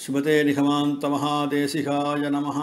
ஸ்ரீமதே நிகமாந்த மகாதேசிகாய நமஹ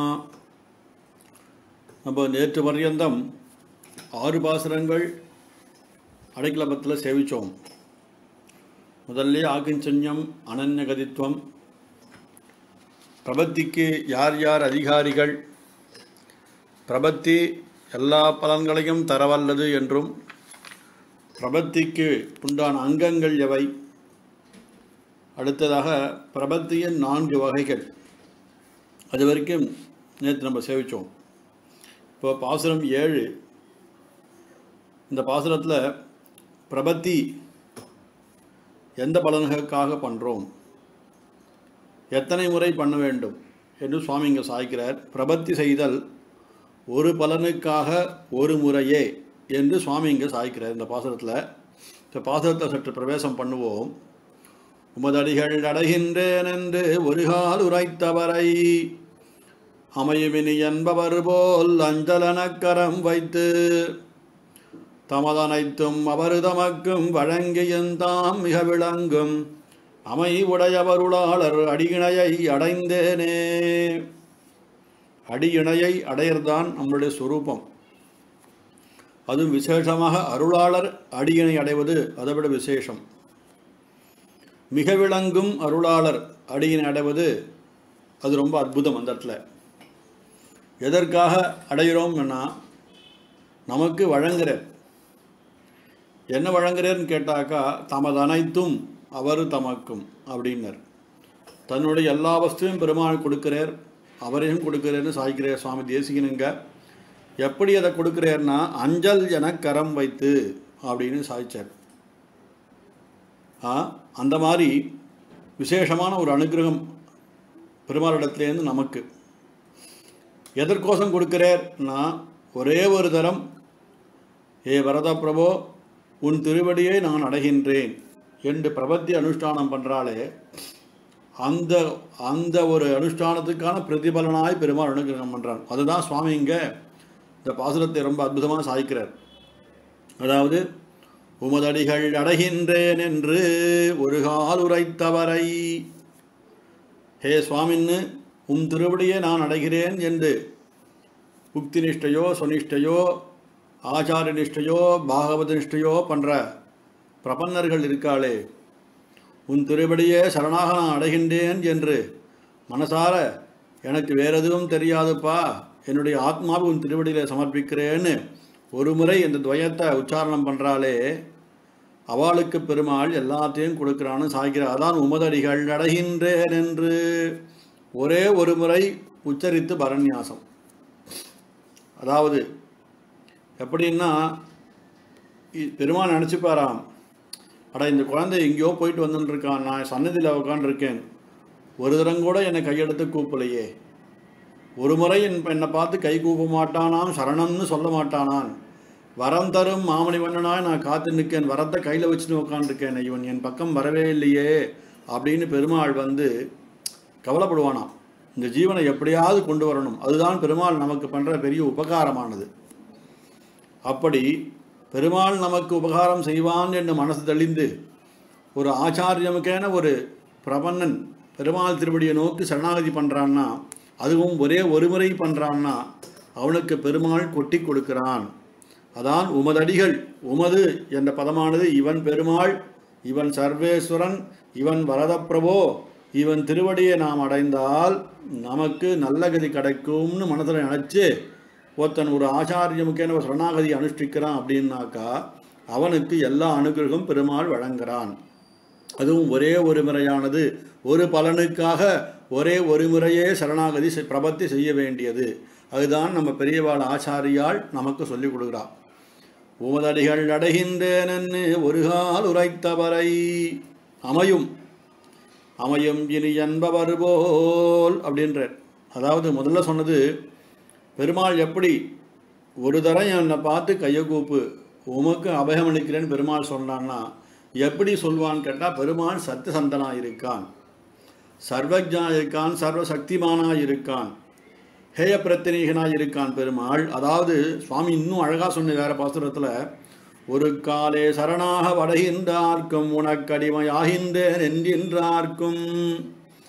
நம்ம நேற்று பர்யந்தம் ஆறு பாசுரங்கள் அடைக்கலபத்தில் சேவித்தோம் முதல்ல ஆகிஞ்சன்யம் அனன்யகதித்வம் பிரபத்திக்கு யார் யார் அதிகாரிகள் பிரபத்தி எல்லா பலன்களையும் தரவல்லது என்றும் பிரபத்திக்கு உண்டான அங்கங்கள் எவை அடுத்ததாக பிரபத்தியின் நான்கு வகைகள் அது வரைக்கும் நேற்று நம்ம சேவித்தோம் இப்போ பாசுரம் ஏழு இந்த பாசுரத்தில் பிரபத்தி எந்த பலன்களுக்காக பண்ணுறோம் எத்தனை முறை பண்ண வேண்டும் என்று சுவாமி இங்கே சாய்க்கிறார் பிரபத்தி செய்தல் ஒரு பலனுக்காக ஒரு முறையே என்று சுவாமி இங்கே சாய்க்கிறார் இந்த பாசுரத்தில் இந்த பாசுரத்தை சற்று பிரவேசம் பண்ணுவோம் உமதடிகள் அடைகின்றேன் என்று ஒரு கால் உரைத்தவரை அமையுமினி என்பவர் போல் அஞ்சலனக்கரம் வைத்து தமதனைத்தும் அவரு தமக்கும் வழங்கியந்தாம் மிக விளங்கும் அமை உடையவருளாளர் அடியிணையை அடைந்தேனே அடியிணையை அடையர்தான் நம்மளுடைய சுரூபம் அதுவும் விசேஷமாக அருளாளர் அடியினை அடைவது அதை விட விசேஷம் மிக விளங்கும் அருளாளர் அடியினை அடைவது அது ரொம்ப அற்புதம் அந்த இடத்துல எதற்காக அடைகிறோம்னா நமக்கு வழங்குற என்ன வழங்குறேன்னு கேட்டாக்கா தமது அனைத்தும் அவர் தமக்கும் அப்படின்னர் தன்னுடைய எல்லா வஸ்துவையும் பெருமாள் கொடுக்கிறார் அவரையும் கொடுக்கிறார்னு சாய்க்கிறார் சுவாமி தேசிகனுங்க எப்படி அதை கொடுக்கிறார்னா அஞ்சல் என கரம் வைத்து அப்படின்னு சாய்ச்சார் அந்த மாதிரி விசேஷமான ஒரு அனுகிரகம் பெருமாளிடத்துலேருந்து நமக்கு எதற்கோசம் கொடுக்கிறார்னா ஒரே ஒரு தரம் ஏ வரத பிரபோ உன் திருவடியை நான் அடைகின்றேன் என்று பிரபத்தி அனுஷ்டானம் பண்ணுறாலே அந்த அந்த ஒரு அனுஷ்டானத்துக்கான பிரதிபலனாய் பெருமாள் அனுகிரகம் பண்ணுறான் அதுதான் சுவாமி இங்கே இந்த பாசுரத்தை ரொம்ப அற்புதமாக சாய்க்கிறார் அதாவது உமதடிகள் அடைகின்றேன் என்று ஒரு கால் உரைத்தவரை ஹே சுவாமின்னு உம் திருவடியை நான் அடைகிறேன் என்று உக்தி நிஷ்டையோ சுனிஷ்டையோ ஆச்சார நிஷ்டையோ பாகவத நிஷ்டையோ பண்ணுற பிரபன்னர்கள் இருக்காளே உன் திருவடியே சரணாக நான் அடைகின்றேன் என்று மனசார எனக்கு வேற எதுவும் தெரியாதுப்பா என்னுடைய ஆத்மாவை உன் திருவடியில் சமர்ப்பிக்கிறேன்னு ஒரு முறை இந்த துவயத்தை உச்சாரணம் பண்ணுறாலே அவளுக்கு பெருமாள் எல்லாத்தையும் கொடுக்குறான்னு சாய்கிறார் அதான் உமதடிகள் அடைகின்றேன் என்று ஒரே ஒரு முறை உச்சரித்து பரநியாசம் அதாவது எப்படின்னா பெருமாள் நினச்சிப்பாராம் அட இந்த குழந்தை எங்கேயோ போயிட்டு வந்துட்டுருக்கான் நான் சன்னதியில் உட்காண்டிருக்கேன் ஒரு தரம் கூட என்னை கையெடுத்து கூப்பலையே ஒரு முறை என் என்னை பார்த்து கை கூப்ப மாட்டானாம் சரணம்னு சொல்ல மாட்டானான் வரம் தரும் மாமணி வண்ணனாய் நான் காத்து நிற்கேன் வரத்தை கையில் வச்சுட்டு உட்காந்துருக்கேன் இவன் என் பக்கம் வரவே இல்லையே அப்படின்னு பெருமாள் வந்து கவலைப்படுவானாம் இந்த ஜீவனை எப்படியாவது கொண்டு வரணும் அதுதான் பெருமாள் நமக்கு பண்ணுற பெரிய உபகாரமானது அப்படி பெருமாள் நமக்கு உபகாரம் செய்வான் என்று மனசு தெளிந்து ஒரு ஆச்சாரியமுக்கேன ஒரு பிரபன்னன் பெருமாள் திருவடியை நோக்கி சரணாகதி பண்ணுறான்னா அதுவும் ஒரே ஒரு முறை பண்ணுறான்னா அவனுக்கு பெருமாள் கொட்டி கொடுக்கிறான் அதான் உமதடிகள் உமது என்ற பதமானது இவன் பெருமாள் இவன் சர்வேஸ்வரன் இவன் வரதப்பிரபோ இவன் திருவடியை நாம் அடைந்தால் நமக்கு நல்ல கதி கிடைக்கும்னு மனதில் நினச்சி ஒருத்தன் ஒரு ஆச்சாரியமுக்கேன ஒரு சரணாகதி அனுஷ்டிக்கிறான் அப்படின்னாக்கா அவனுக்கு எல்லா அனுகிரகம் பெருமாள் வழங்குகிறான் அதுவும் ஒரே ஒரு முறையானது ஒரு பலனுக்காக ஒரே ஒரு முறையே சரணாகதி பிரபத்தி செய்ய வேண்டியது அதுதான் நம்ம பெரியவாள் ஆச்சாரியால் நமக்கு சொல்லிக் கொடுக்குறா உமதடிகள் அடைகின்றேனன்னு ஒரு கால் உரைத்தவரை அமையும் அமையும் இனி என்பவர் போல் அப்படின்றார் அதாவது முதல்ல சொன்னது பெருமாள் எப்படி ஒரு தரம் என்னை பார்த்து கையை கூப்பு உமக்கு அபயம் அளிக்கிறேன்னு பெருமாள் சொன்னான்னா எப்படி சொல்வான்னு கேட்டால் பெருமாள் சத்தியசந்தனாக இருக்கான் சர்வஜா இருக்கான் சர்வசக்திமானாக இருக்கான் ஹேய பிரத்தினீகனாக இருக்கான் பெருமாள் அதாவது சுவாமி இன்னும் அழகாக சொன்ன வேற பாசுரத்தில் ஒரு காலே சரணாக வடைகின்றார்க்கும் உனக்கடிமையாகின்றேன் என்கின்றார்க்கும்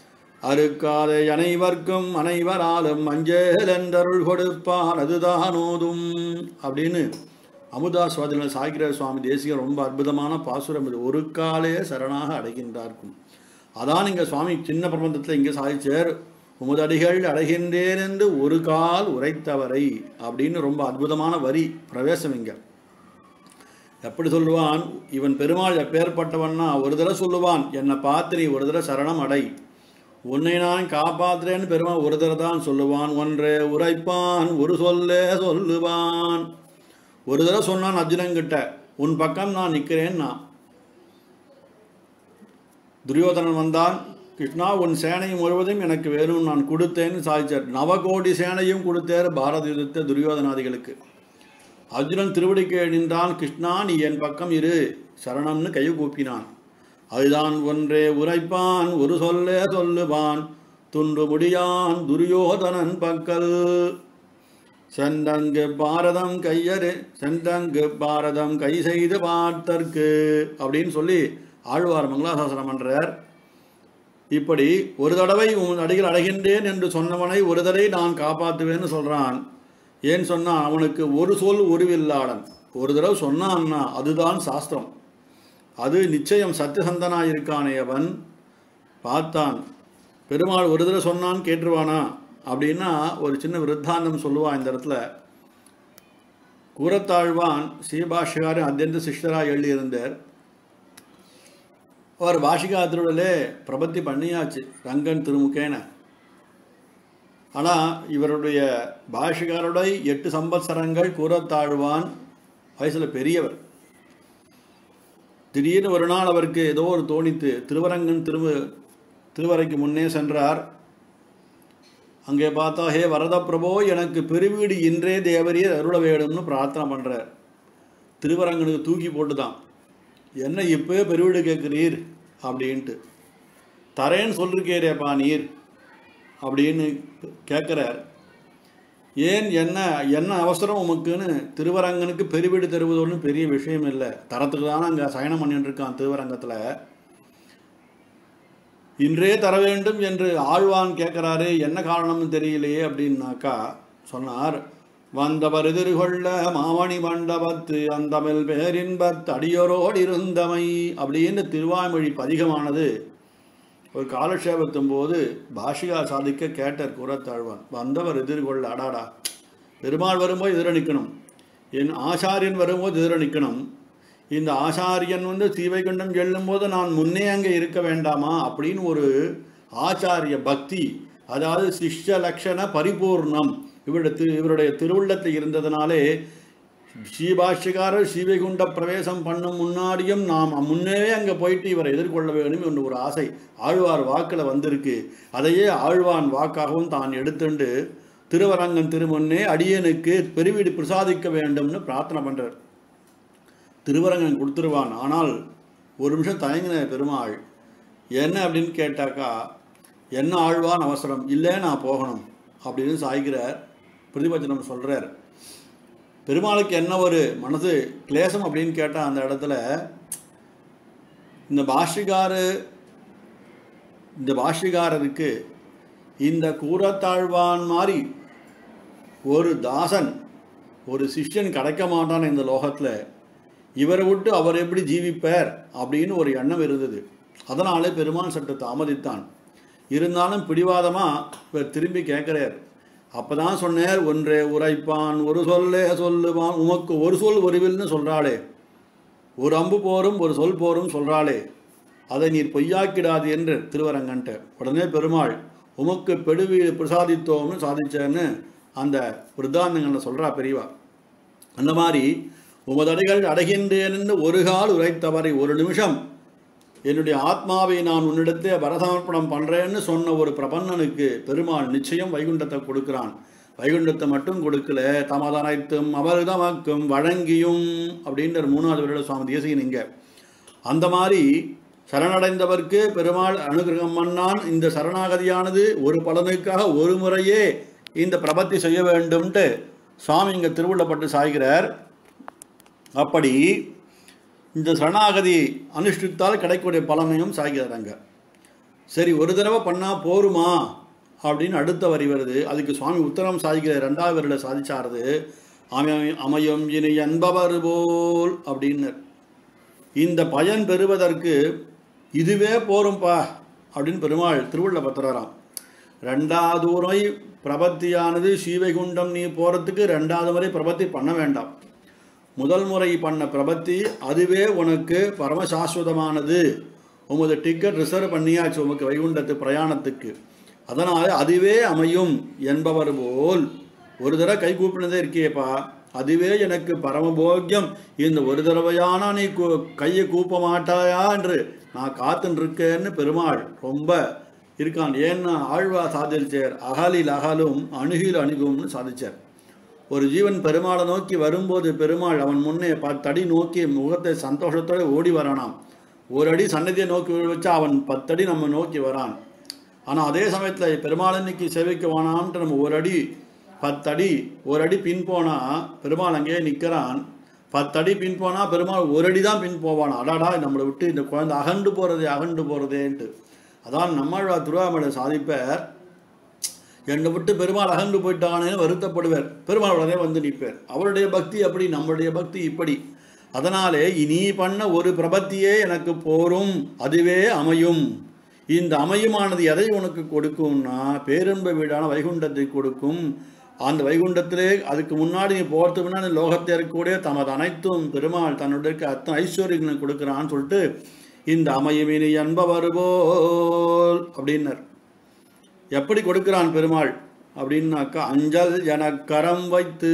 அறுக்காத அனைவர்க்கும் அனைவராலும் மஞ்சள் என்றருள் கொடுப்பான் அதுதான் ஓதும் அப்படின்னு அமுதா சுவாதின சாகிர சுவாமி தேசிகர் ரொம்ப அற்புதமான பாசுரம் இது ஒரு காலே சரணாக அடைகின்றார்க்கும் அதான் இங்கே சுவாமி சின்ன பிரபந்தத்தில் இங்கே சாதிச்சார் உமுதடிகள் அடைகின்றேன் என்று ஒரு கால் உரைத்தவரை அப்படின்னு ரொம்ப அற்புதமான வரி பிரவேசம் இங்கே எப்படி சொல்லுவான் இவன் பெருமாள் எப்பேற்பட்டவன்னா ஒரு தடவை சொல்லுவான் என்னை பார்த்து நீ ஒரு தடவை சரணம் அடை உன்னை நான் காப்பாத்துறேன்னு பெருமாள் ஒரு தடவை தான் சொல்லுவான் ஒன்றே உரைப்பான் ஒரு சொல்லே சொல்லுவான் ஒரு தடவை சொன்னான் அர்ஜுனங்கிட்ட உன் பக்கம் நான் நிற்கிறேன்னா துரியோதனன் வந்தான் கிருஷ்ணா உன் சேனை முழுவதும் எனக்கு வேணும் நான் கொடுத்தேன்னு சாதிச்சார் நவகோடி சேனையும் கொடுத்தார் பாரத யுத்தத்தை துரியோதனாதிகளுக்கு அர்ஜுனன் திருவடிக்கு நின்றான் கிருஷ்ணா நீ என் பக்கம் இரு சரணம்னு கை கூப்பினான் அதுதான் ஒன்றே உரைப்பான் ஒரு சொல்லே சொல்லுவான் துன்று முடியான் துரியோதனன் பக்கல் செந்தங்கு பாரதம் கையறு செந்தங்கு பாரதம் கை செய்து பார்த்தற்கு அப்படின்னு சொல்லி ஆழ்வார் மங்களாசாசனம் பண்றார் இப்படி ஒரு தடவை உன் அடிகள் அடைகின்றேன் என்று சொன்னவனை ஒரு தடவை நான் காப்பாற்றுவேன்னு சொல்றான் ஏன் சொன்னா அவனுக்கு ஒரு சொல் உருவில்லாடன் ஒரு தடவை சொன்னான்னா அதுதான் சாஸ்திரம் அது நிச்சயம் சத்தியசந்தனாக இருக்கானே அவன் பார்த்தான் பெருமாள் ஒரு தடவை சொன்னான் கேட்டுருவானா அப்படின்னா ஒரு சின்ன விருத்தாந்தம் சொல்லுவான் இந்த இடத்துல கூரத்தாழ்வான் ஸ்ரீபாஷிகாரி அத்தியந்த சிஷ்டராக எழுதியிருந்தார் அவர் பாஷிகா திருவிழலே பிரபத்தி பண்ணியாச்சு ரங்கன் திருமுகேன ஆனால் இவருடைய பாஷிகாருடைய எட்டு சம்பத்சரங்கள் கூரத்தாழ்வான் வயசில் பெரியவர் திடீர்னு ஒரு நாள் அவருக்கு ஏதோ ஒரு தோணித்து திருவரங்கன் திருவு திருவரைக்கு முன்னே சென்றார் அங்கே பார்த்தா ஹே வரத பிரபோ எனக்கு பெருவீடு இன்றே தேவரீர் அருள வேணும்னு பிரார்த்தனை பண்ணுறார் திருவரங்கனுக்கு தூக்கி போட்டு தான் என்ன இப்போ பெருவீடு கேட்குறீர் அப்படின்ட்டு தரேன்னு சொல்லிருக்கேரேப்பா நீர் அப்படின்னு கேட்குறார் ஏன் என்ன என்ன அவசரம் உமக்குன்னு திருவரங்கனுக்கு பெருவீடு தருவது ஒன்றும் பெரிய விஷயம் இல்லை தரத்துக்கு தானே அங்கே சயனம் பண்ணிட்டு இருக்கான் திருவரங்கத்தில் இன்றே தர வேண்டும் என்று ஆழ்வான் கேட்குறாரு என்ன காரணம்னு தெரியலையே அப்படின்னாக்கா சொன்னார் வந்தவர் எதிர்கொள்ள மாமணி மண்டபத்து அந்தமில் பேரின்பத் அடியோரோடு இருந்தமை அப்படின்னு திருவாய்மொழி பதிகமானது ஒரு காலக்ஷேபத்தும் போது பாஷிகா சாதிக்க கேட்டார் குரத்தாழ்வான் வந்தவர் எதிர்கொள்ள அடாடா பெருமாள் வரும்போது எதிர நிற்கணும் என் ஆசாரியன் வரும்போது எதிர நிற்கணும் இந்த ஆசாரியன் வந்து தீவைகுண்டம் செல்லும்போது நான் முன்னே அங்கே இருக்க வேண்டாமா அப்படின்னு ஒரு ஆச்சாரிய பக்தி அதாவது சிஷ்ய லக்ஷண பரிபூர்ணம் இவருடைய திரு இவருடைய திருவுள்ளத்தில் இருந்ததுனாலே ஸ்ரீபாஷ்யக்காரர் ஸ்ரீவைகுண்ட பிரவேசம் பண்ணும் முன்னாடியும் நாம் முன்னே அங்கே போயிட்டு இவரை எதிர்கொள்ள வேண்டும் என்று ஒரு ஆசை ஆழ்வார் வாக்கில் வந்திருக்கு அதையே ஆழ்வான் வாக்காகவும் தான் எடுத்துண்டு திருவரங்கன் திருமுன்னே அடியனுக்கு பெருவீடு பிரசாதிக்க வேண்டும்னு பிரார்த்தனை பண்ணுறார் திருவரங்கன் கொடுத்துருவான் ஆனால் ஒரு நிமிஷம் தயங்கின பெருமாள் என்ன அப்படின்னு கேட்டாக்கா என்ன ஆழ்வான் அவசரம் இல்லை நான் போகணும் அப்படின்னு சாய்கிறார் பிரதிபச்சனம் சொல்கிறார் பெருமாளுக்கு என்ன ஒரு மனசு கிளேசம் அப்படின்னு கேட்டால் அந்த இடத்துல இந்த பாஷிகாரு இந்த பாஷிகாரருக்கு இந்த கூறத்தாழ்வான் மாதிரி ஒரு தாசன் ஒரு சிஷ்யன் கிடைக்க மாட்டான் இந்த லோகத்தில் இவரை விட்டு அவர் எப்படி ஜீவிப்பார் அப்படின்னு ஒரு எண்ணம் இருந்தது அதனாலே பெருமாள் சற்று தாமதித்தான் இருந்தாலும் பிடிவாதமாக இவர் திரும்பி கேட்குறார் அப்போ தான் சொன்னார் ஒன்றே உரைப்பான் ஒரு சொல்லே சொல்லுவான் உமக்கு ஒரு சொல் ஒருவில்னு சொல்கிறாளே ஒரு அம்பு போரும் ஒரு சொல் போரும் சொல்கிறாளே அதை நீர் பொய்யாக்கிடாது என்று திருவரங்கன்ட்ட உடனே பெருமாள் உமக்கு பெடுவி பிரசாதித்தோம்னு சாதிச்சேன்னு அந்த விருத்தாந்தங்களில் சொல்கிறா பெரியவா அந்த மாதிரி உமதடிகள் அடைகின்றேன்னு ஒரு கால் உரைத்தவரை ஒரு நிமிஷம் என்னுடைய ஆத்மாவை நான் உன்னிடத்தே வரசமர்ப்பணம் பண்ணுறேன்னு சொன்ன ஒரு பிரபன்னனுக்கு பெருமாள் நிச்சயம் வைகுண்டத்தை கொடுக்குறான் வைகுண்டத்தை மட்டும் கொடுக்கல தமதனைத்தும் அவர் தமக்கும் வழங்கியும் அப்படின்ற மூணாவது வருட சுவாமி தேசிகன் இங்க அந்த மாதிரி சரணடைந்தவர்க்கு பெருமாள் அனுகிரகம் பண்ணான் இந்த சரணாகதியானது ஒரு பலனுக்காக ஒரு முறையே இந்த பிரபத்தி செய்ய வேண்டும்ட்டு சுவாமி இங்கே திருவுள்ளப்பட்டு சாய்கிறார் அப்படி இந்த சரணாகதி அனுஷ்டித்தால் கிடைக்கக்கூடிய பலனையும் சாய்கிறாங்க சரி ஒரு தடவை பண்ணால் போருமா அப்படின்னு அடுத்த வரி வருது அதுக்கு சுவாமி உத்தரம் சாதிக்கிற ரெண்டாவது வரியில் சாதிச்சாருது அமையும் அமையும் இனி என்பவர் போல் அப்படின்னு இந்த பயன் பெறுவதற்கு இதுவே போரும்பா அப்படின்னு பெருமாள் திருவுள்ள பத்திராராம் ரெண்டாவது முறை பிரபத்தியானது ஸ்ரீவைகுண்டம் நீ போகிறதுக்கு ரெண்டாவது முறை பிரபத்தி பண்ண வேண்டாம் முதல் முறை பண்ண பிரபத்தி அதுவே உனக்கு பரமசாஸ்வதமானது உமது டிக்கெட் ரிசர்வ் பண்ணியாச்சு உமக்கு வைகுண்டத்து பிரயாணத்துக்கு அதனால் அதுவே அமையும் என்பவர் போல் ஒரு தடவை கை கூப்பினதே இருக்கியேப்பா அதுவே எனக்கு பரமபோக்கியம் இந்த ஒரு தடவையானா நீ கூ- கையை கூப்ப மாட்டாயா என்று நான் காத்துன்னு இருக்கேன்னு பெருமாள் ரொம்ப இருக்கான் ஏன்னா ஆழ்வா சாதிச்சார் அகலில் அகலும் அணுகில் அணுகும்னு சாதிச்சார் ஒரு ஜீவன் பெருமாளை நோக்கி வரும்போது பெருமாள் அவன் முன்னே பத்தடி நோக்கி முகத்தை சந்தோஷத்தோடு ஓடி வரானாம் ஒரு அடி சன்னதியை நோக்கி வச்சா அவன் பத்தடி நம்ம நோக்கி வரான் ஆனால் அதே சமயத்தில் பெருமாள் இன்னைக்கு சேவைக்கு வானான்ட்டு நம்ம ஒரு அடி பத்தடி ஒரு அடி பின் போனால் பெருமாள் அங்கேயே நிற்கிறான் பத்தடி பின் போனால் பெருமாள் ஒரு அடி தான் பின் போவான் அடாடா நம்மளை விட்டு இந்த குழந்தை அகண்டு போகிறதே அகண்டு போகிறதேன்ட்டு அதான் நம்மாழ்வார் திருவாமலை சாதிப்பார் என்னை விட்டு பெருமாள் அகன்று போயிட்டானேன்னு வருத்தப்படுவார் பெருமாள் உடனே வந்து நிற்பார் அவருடைய பக்தி அப்படி நம்மளுடைய பக்தி இப்படி அதனாலே இனி பண்ண ஒரு பிரபத்தியே எனக்கு போரும் அதுவே அமையும் இந்த அமையுமானது எதை உனக்கு கொடுக்கும்னா பேரன்ப வீடான வைகுண்டத்தை கொடுக்கும் அந்த வைகுண்டத்திலே அதுக்கு முன்னாடி நீ போகிறதுக்கு முன்னாடி லோகத்தில் இருக்கக்கூடிய தமது அனைத்தும் பெருமாள் தன்னுடைய இருக்க அத்தனை ஐஸ்வர்யங்களை கொடுக்குறான்னு சொல்லிட்டு இந்த அமையுமினி என்பவர் போல் அப்படின்னர் எப்படி கொடுக்கிறான் பெருமாள் அப்படின்னாக்கா அஞ்சல் என கரம் வைத்து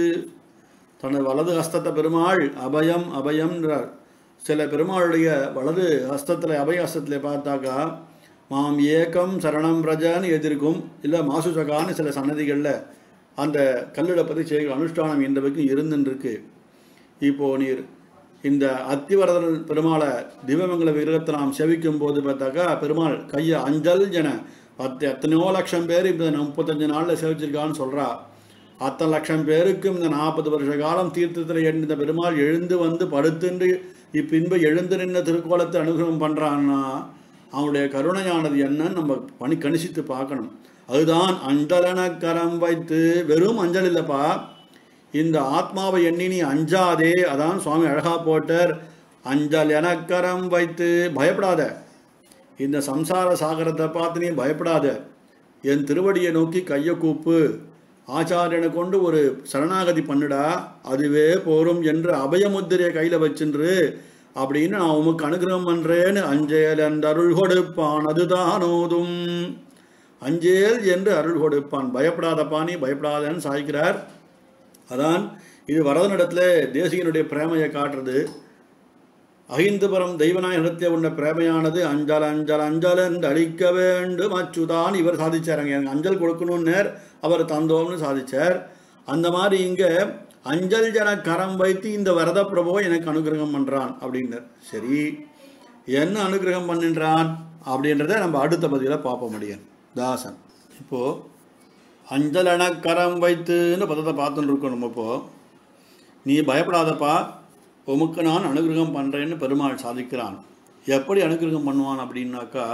தனது வலது ஹஸ்தத்தை பெருமாள் அபயம் அபயம்ன்றார் சில பெருமாளுடைய வலது ஹஸ்தத்தில் அபய ஹஸ்தத்தில் பார்த்தாக்கா மாம் ஏகம் சரணம் ரஜன்னு எதிர்க்கும் இல்லை மாசுசகான்னு சில சன்னதிகளில் அந்த கல்லிட பற்றி செய்கிற அனுஷ்டானம் இந்த வரைக்கும் இருந்துருக்கு இப்போ நீர் இந்த அத்திவரதன் பெருமாளை திவமங்கல விக்கிரகத்தை நாம் செவிக்கும் போது பார்த்தாக்கா பெருமாள் கையை அஞ்சல் என பத்து எத்தனையோ லட்சம் பேர் இப்போ இந்த முப்பத்தஞ்சு நாளில் சேவிச்சிருக்கான்னு சொல்கிறா அத்தனை லட்சம் பேருக்கும் இந்த நாற்பது வருஷ காலம் தீர்த்தத்தில் எழுந்த பெருமாள் எழுந்து வந்து படுத்துண்டு இப்பின்பு எழுந்து நின்ற திருக்கோலத்தை அனுகிரகம் பண்ணுறான்னா அவனுடைய கருணையானது என்னன்னு நம்ம பணி கணிசித்து பார்க்கணும் அதுதான் அஞ்சலன கரம் வைத்து வெறும் அஞ்சல் இல்லைப்பா இந்த ஆத்மாவை எண்ணி நீ அஞ்சாதே அதான் சுவாமி அழகா போட்டார் அஞ்சல் எனக்கரம் வைத்து பயப்படாத இந்த சம்சார சாகரத்தை பார்த்து நீ பயப்படாத என் திருவடியை நோக்கி கையை கூப்பு ஆச்சாரியனை கொண்டு ஒரு சரணாகதி பண்ணுடா அதுவே போரும் என்று அபயமுத்திரையை கையில் வச்சுன்று அப்படின்னு நான் உமக்கு அனுகிரகம் பண்றேன்னு அஞ்சேல் என்று அருள் கொடுப்பான் அதுதானோதும் அஞ்சேல் என்று அருள் கொடுப்பான் பயப்படாதப்பா நீ பயப்படாதன்னு சாய்க்கிறார் அதான் இது வரதனிடத்தில் தேசிகனுடைய பிரேமையை காட்டுறது அகிந்துபுரம் தெய்வநாயகத்தை உள்ள பிரேமையானது அஞ்சல் அஞ்சல் அஞ்சல் என்று அழிக்க வேண்டும் அச்சுதான் இவர் சாதிச்சாருங்க எனக்கு அஞ்சல் கொடுக்கணும்னு அவர் தந்தோம்னு சாதிச்சார் அந்த மாதிரி இங்கே அஞ்சல் ஜன கரம் வைத்து இந்த வரத பிரபுவை எனக்கு அனுகிரகம் பண்ணுறான் அப்படின்னார் சரி என்ன அனுகிரகம் பண்ணுன்றான் அப்படின்றத நம்ம அடுத்த பதிவில் பார்ப்ப முடியும் தாசன் இப்போது அஞ்சலன கரம் வைத்துன்னு பதத்தை பார்த்துட்டு இருக்கோம் நம்ம இப்போ நீ பயப்படாதப்பா உமக்கு நான் அனுகிரகம் பண்ணுறேன்னு பெருமாள் சாதிக்கிறான் எப்படி அனுகிரகம் பண்ணுவான் அப்படின்னாக்கா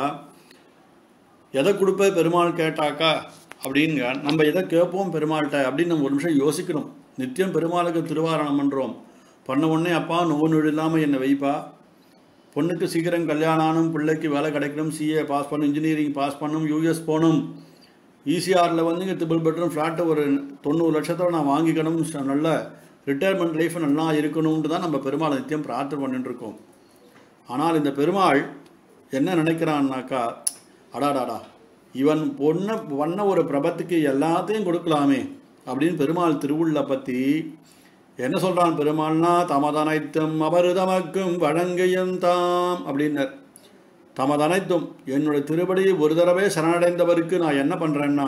எதை கொடுப்ப பெருமாள் கேட்டாக்கா அப்படிங்க நம்ம எதை கேட்போம் பெருமாள்கிட்ட அப்படின்னு நம்ம ஒரு நிமிஷம் யோசிக்கணும் நித்தியம் பெருமாளுக்கு திருவாரணம் பண்ணுறோம் பண்ண உடனே அப்பா நோவு இல்லாமல் என்னை வைப்பா பொண்ணுக்கு சீக்கிரம் கல்யாணம் ஆனும் பிள்ளைக்கு வேலை கிடைக்கணும் சிஏ பாஸ் பண்ணணும் இன்ஜினியரிங் பாஸ் பண்ணணும் யூஎஸ் போகணும் ஈசிஆரில் வந்து இங்கே ட்ரிபிள் பெட்ரூம் ஃப்ளாட்டு ஒரு தொண்ணூறு லட்சத்தோட நான் வாங்கிக்கணும் ச- நல்ல ரிட்டையர்மெண்ட் லைஃப் நல்லா இருக்கணும்னு தான் நம்ம பெருமாளை நித்தியம் பிரார்த்தனை பண்ணிட்டு இருக்கோம் ஆனால் இந்த பெருமாள் என்ன நினைக்கிறான்னாக்கா அடாடாடா இவன் பொண்ணை பண்ண ஒரு பிரபத்துக்கு எல்லாத்தையும் கொடுக்கலாமே அப்படின்னு பெருமாள் திருவுள்ள பற்றி என்ன சொல்கிறான் பெருமாள்னா தமதனைத்தும் அவர் தமக்கும் வழங்கியும் தாம் அப்படின்னர் தமதனைத்தும் என்னுடைய திருப்படி ஒரு தடவை சரணடைந்தவருக்கு நான் என்ன பண்ணுறேன்னா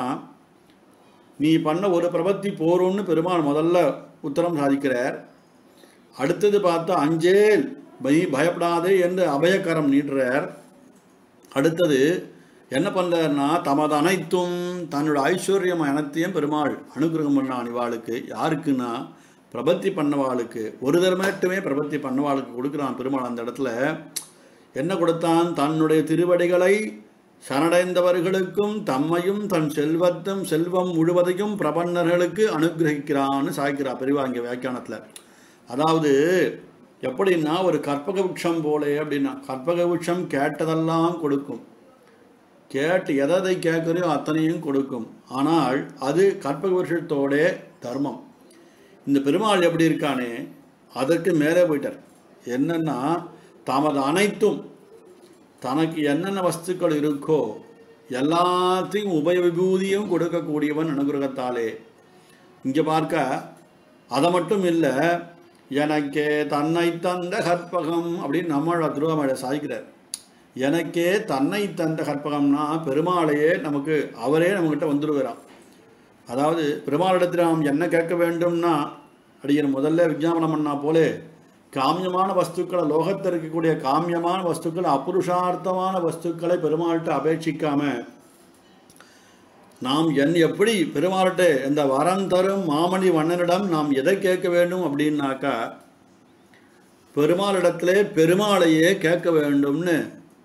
நீ பண்ண ஒரு பிரபத்தி போரும்னு பெருமாள் முதல்ல உத்தரம் சாதிக்கிறார் அடுத்தது பார்த்தா அஞ்சேல் பை பயப்படாதே என்று அபயக்கரம் நீட்டுறார் அடுத்தது என்ன பண்ணுறாருன்னா தமது அனைத்தும் தன்னோட ஐஸ்வர்யம் அனைத்தையும் பெருமாள் அனுகிரகம் பண்ணான் இவாளுக்கு யாருக்குன்னா பிரபத்தி பண்ணவாளுக்கு ஒரு தரமேட்டுமே பிரபத்தி பண்ணவாளுக்கு கொடுக்குறான் பெருமாள் அந்த இடத்துல என்ன கொடுத்தான் தன்னுடைய திருவடிகளை சரணடைந்தவர்களுக்கும் தம்மையும் தன் செல்வத்தும் செல்வம் முழுவதையும் பிரபன்னர்களுக்கு அனுகிரகிக்கிறான்னு சாய்க்கிறார் பெரியவா இங்கே வியாக்கியானத்தில் அதாவது எப்படின்னா ஒரு கற்பக விருட்சம் போலே அப்படின்னா கற்பக விருட்சம் கேட்டதெல்லாம் கொடுக்கும் கேட்டு எதை கேட்குறையோ அத்தனையும் கொடுக்கும் ஆனால் அது கற்பக விருட்சத்தோட தர்மம் இந்த பெருமாள் எப்படி இருக்கானே அதற்கு மேலே போயிட்டார் என்னன்னா தமது அனைத்தும் தனக்கு என்னென்ன வஸ்துக்கள் இருக்கோ எல்லாத்தையும் உபயவிபூதியும் கொடுக்கக்கூடியவன் அனுகிரகத்தாலே இங்கே பார்க்க அதை மட்டும் இல்லை எனக்கே தன்னை தந்த கற்பகம் அப்படின்னு நம்மளோட திருவாமலை சாதிக்கிறார் எனக்கே தன்னை தந்த கற்பகம்னா பெருமாளையே நமக்கு அவரே நம்மக்கிட்ட வந்துடுவாராம் அதாவது பெருமாளிடத்தில் நாம் என்ன கேட்க வேண்டும்னா அடியன் முதல்ல விஜாபனம் பண்ணா போலே காமியமான வஸ்துக்களை லோகத்தில் இருக்கக்கூடிய காமியமான வஸ்துக்கள் அப்புருஷார்த்தமான வஸ்துக்களை பெருமாள்கிட்ட அபேட்சிக்காம நாம் என் எப்படி பெருமாள்கிட்ட இந்த வரம் தரும் மாமணி வண்ணனிடம் நாம் எதை கேட்க வேண்டும் அப்படின்னாக்கா பெருமாளிடத்திலே பெருமாளையே கேட்க வேண்டும்னு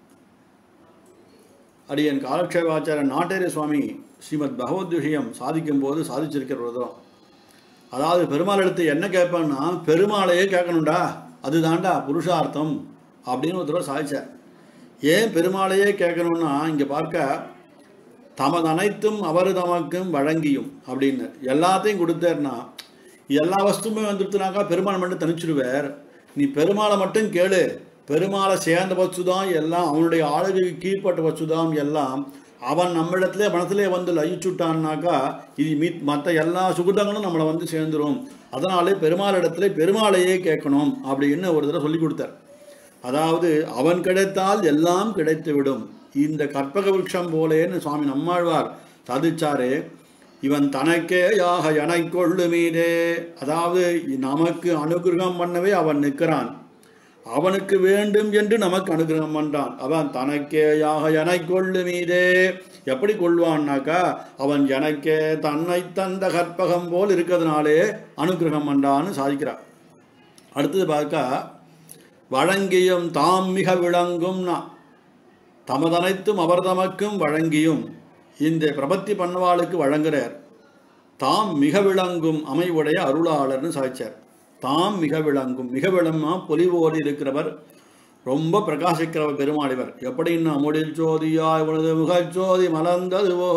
அடியன் காலக்ஷேபாச்சார நாட்டேரிய சுவாமி ஸ்ரீமத் பகவத் விஷயம் சாதிக்கும் போது சாதிச்சிருக்கிற ஒரு தரம் அதாவது பெருமாள் எடுத்து என்ன கேட்பேன்னா பெருமாளையே கேட்கணும்டா அதுதான்டா புருஷார்த்தம் அப்படின்னு ஒரு தடவை சாதிச்சார் ஏன் பெருமாளையே கேட்கணும்னா இங்கே பார்க்க தமது அனைத்தும் அவர் தமக்கும் வழங்கியும் அப்படின்னு எல்லாத்தையும் கொடுத்தார்னா எல்லா வஸ்துமே வந்துடுத்துனாக்கா பெருமாள் மட்டும் தனிச்சிடுவார் நீ பெருமாளை மட்டும் கேளு பெருமாளை சேர்ந்த வச்சு தான் எல்லாம் அவனுடைய ஆளுகைக்கு கீழ்ப்பட்ட வச்சு தான் எல்லாம் அவன் நம்மிடத்திலே மனத்திலே வந்து லயிச்சுட்டான்னாக்கா இது மீ மற்ற எல்லா சுகுதங்களும் நம்மளை வந்து சேர்ந்துரும் அதனாலே பெருமாள் இடத்துல பெருமாளையே கேட்கணும் அப்படின்னு ஒரு தடவை சொல்லி கொடுத்தார் அதாவது அவன் கிடைத்தால் எல்லாம் கிடைத்துவிடும் இந்த கற்பக விருட்சம் போலேன்னு சுவாமி நம்மாழ்வார் சாதிச்சாரே இவன் தனக்கே யாக எனை கொள்ளு மீதே அதாவது நமக்கு அனுகிரகம் பண்ணவே அவன் நிற்கிறான் அவனுக்கு வேண்டும் என்று நமக்கு அனுகிரகம் பண்றான் அவன் தனக்கே யாக எனை கொள்ளு மீதே எப்படி கொள்வான்னாக்கா அவன் எனக்கே தன்னை தந்த கற்பகம் போல் இருக்கிறதுனாலே அனுகிரகம் பண்றான்னு சாதிக்கிறான் அடுத்தது பார்க்க வழங்கியும் தாம் மிக விளங்கும்னா தமதனைத்தும் அவர் தமக்கும் வழங்கியும் இந்த பிரபத்தி பண்ணவாளுக்கு வழங்குறார் தாம் மிக விளங்கும் அமைவுடைய அருளாளர்னு சாய்ச்சார் தாம் மிக விளங்கும் மிக விளமா பொலிவோடு இருக்கிறவர் ரொம்ப பிரகாசிக்கிறவர் பெருமாளிவர் எப்படின்னா முடில் சோதியா இவனது முகச்சோதி மலர்ந்ததுவோ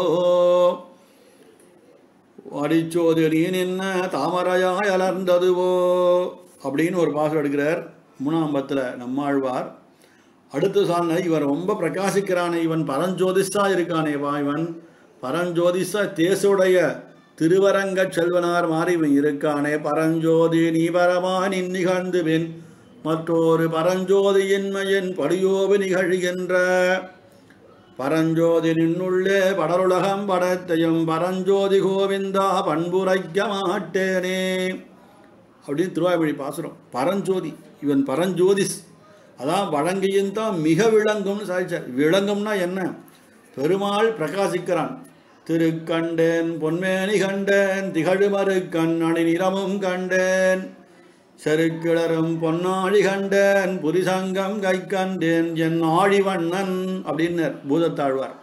அடிச்சோதி நீ நின்ன தாமரையாய் அலர்ந்ததுவோ அப்படின்னு ஒரு பாசம் எடுக்கிறார் மூணாம் பத்தில் நம்மாழ்வார் அடுத்து சார்ந்த இவன் ரொம்ப பிரகாசிக்கிறானே இவன் பரஞ்சோதிஷா இருக்கானே வா இவன் பரஞ்சோதிஷா தேசுடைய திருவரங்க செல்வனார் மாறி இவன் இருக்கானே பரஞ்சோதி நீ பரமா நிகழ்ந்து பின் மற்றொரு பரஞ்சோதி இன்மையின் படியோவு நிகழ்கின்ற பரஞ்சோதி நின்னுள்ளே படருலகம் படத்தையும் பரஞ்சோதி கோவிந்தா பண்புரைக்க மாட்டேனே அப்படின்னு திருவாய்மொழி பாசுரம் பரஞ்சோதி இவன் பரஞ்சோதிஸ் அதான் வழங்கியும் தான் மிக விளங்கும்னு சாதிச்சார் விளங்கும்னா என்ன பெருமாள் பிரகாசிக்கிறான் திருக்கண்டேன் பொன்மேனி கண்டேன் திகழுமறு கண்ணணி நிறமும் கண்டேன் செருக்கிளரும் பொன்னாழி கண்டேன் புரிசங்கம் கை கண்டேன் என் ஆழிவண்ணன் அப்படின்னார் பூதத்தாழ்வார்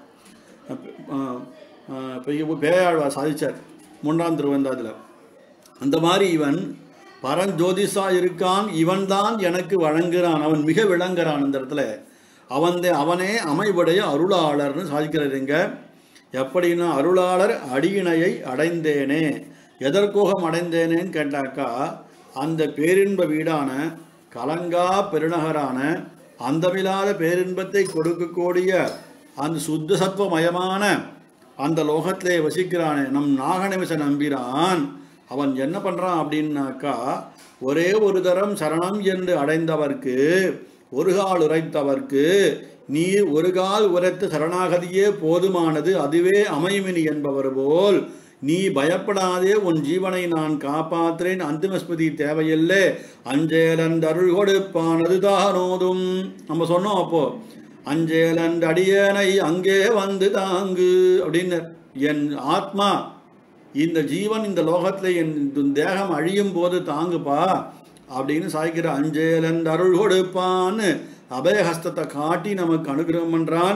பேயாழ்வார் சாதிச்சார் மூன்றாம் திருவந்தாதில் அந்த மாதிரி இவன் பரஞ்சோதிஷா இருக்கான் இவன்தான் எனக்கு வழங்குகிறான் அவன் மிக விளங்குறான் இந்த இடத்துல அவன் அவனே அமைவுடைய அருளாளர்னு சாதிக்கிறதுங்க எப்படின்னா அருளாளர் அடியினையை அடைந்தேனே எதற்கோகம் அடைந்தேனேன்னு கேட்டாக்கா அந்த பேரின்ப வீடான கலங்கா பெருநகரான அந்தமில்லாத பேரின்பத்தை கொடுக்கக்கூடிய அந்த சுத்த சத்துவமயமான அந்த லோகத்திலே வசிக்கிறானே நம் நாகநிமிஷ நம்பிரான் அவன் என்ன பண்ணுறான் அப்படின்னாக்கா ஒரே ஒரு தரம் சரணம் என்று அடைந்தவர்க்கு ஒரு கால் உரைத்தவர்க்கு நீ ஒரு கால் உரைத்த சரணாகதியே போதுமானது அதுவே அமைமினி என்பவர் போல் நீ பயப்படாதே உன் ஜீவனை நான் காப்பாற்றுறேன் அந்திமஸ்மதி தேவையில்லை அஞ்சேலன் அருள் கொடுப்பானது தானோதும் நம்ம சொன்னோம் அப்போ அஞ்சேலன் அடியேனை அங்கே வந்து தாங்கு அப்படின்னு என் ஆத்மா இந்த ஜீவன் இந்த லோகத்தில் என் தேகம் அழியும் போது தாங்குப்பா அப்படின்னு சாய்க்கிற அஞ்சேலன் அருள் கொடுப்பான்னு அபயஹஸ்தத்தை காட்டி நமக்கு அனுகிரகம் பண்ணுறான்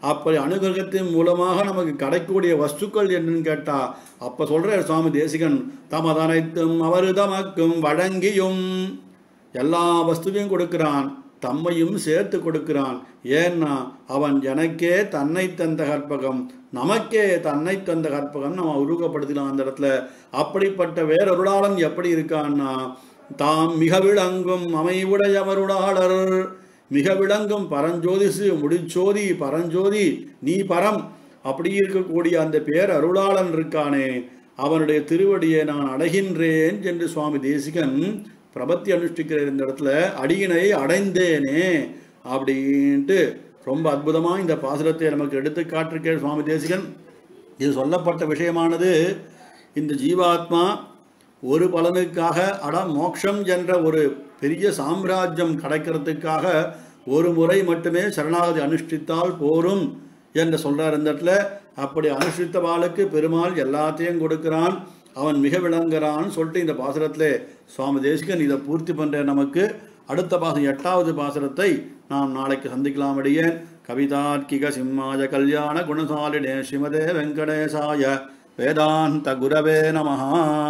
அப்படி அனுகிரகத்தின் மூலமாக நமக்கு கிடைக்கக்கூடிய வஸ்துக்கள் என்னன்னு கேட்டா அப்ப சொல்றார் சுவாமி தேசிகன் தமதனைத்தும் அவரு தமக்கும் வழங்கியும் எல்லா வஸ்துவையும் கொடுக்கிறான் தம்மையும் சேர்த்து கொடுக்கிறான் ஏன்னா அவன் எனக்கே தன்னை தந்த கற்பகம் நமக்கே தன்னை தந்த கற்பகம் நம்ம உருவப்படுத்தலாம் அந்த இடத்துல அப்படிப்பட்ட வேறொருளாளன் எப்படி இருக்கான்னா தாம் மிக விளங்கும் அமைவுடையவருளாளர் மிக விளங்கும் பரஞ்சோதிசு முடிச்சோதி பரஞ்சோதி நீ பரம் அப்படி இருக்கக்கூடிய அந்த பேர் அருளாளன் இருக்கானே அவனுடைய திருவடியை நான் அடைகின்றேன் என்று சுவாமி தேசிகன் பிரபத்தி அனுஷ்டிக்கிற இந்த இடத்துல அடியினை அடைந்தேனே அப்படின்ட்டு ரொம்ப அற்புதமாக இந்த பாசுரத்தை நமக்கு எடுத்து காட்டிருக்கேன் சுவாமி தேசிகன் இது சொல்லப்பட்ட விஷயமானது இந்த ஜீவாத்மா ஒரு பலனுக்காக அட மோட்சம் என்ற ஒரு பெரிய சாம்ராஜ்யம் கிடைக்கிறதுக்காக ஒரு முறை மட்டுமே சரணாகதி அனுஷ்டித்தால் போரும் என்று சொல்றார் இந்த இடத்துல அப்படி அனுஷ்டித்த வாளுக்கு பெருமாள் எல்லாத்தையும் கொடுக்கிறான் அவன் மிக விளங்குறான்னு சொல்லிட்டு இந்த பாசுரத்திலே சுவாமி தேசிகன் இதை பூர்த்தி பண்ற நமக்கு அடுத்த பாசம் எட்டாவது பாசுரத்தை நாம் நாளைக்கு சந்திக்கலாம் அடியேன் கவிதார்க்கிக சிம்மாய கல்யாண குணசாலினே ஸ்ரீமதே வெங்கடேசாய வேதாந்த குரவே நமஹா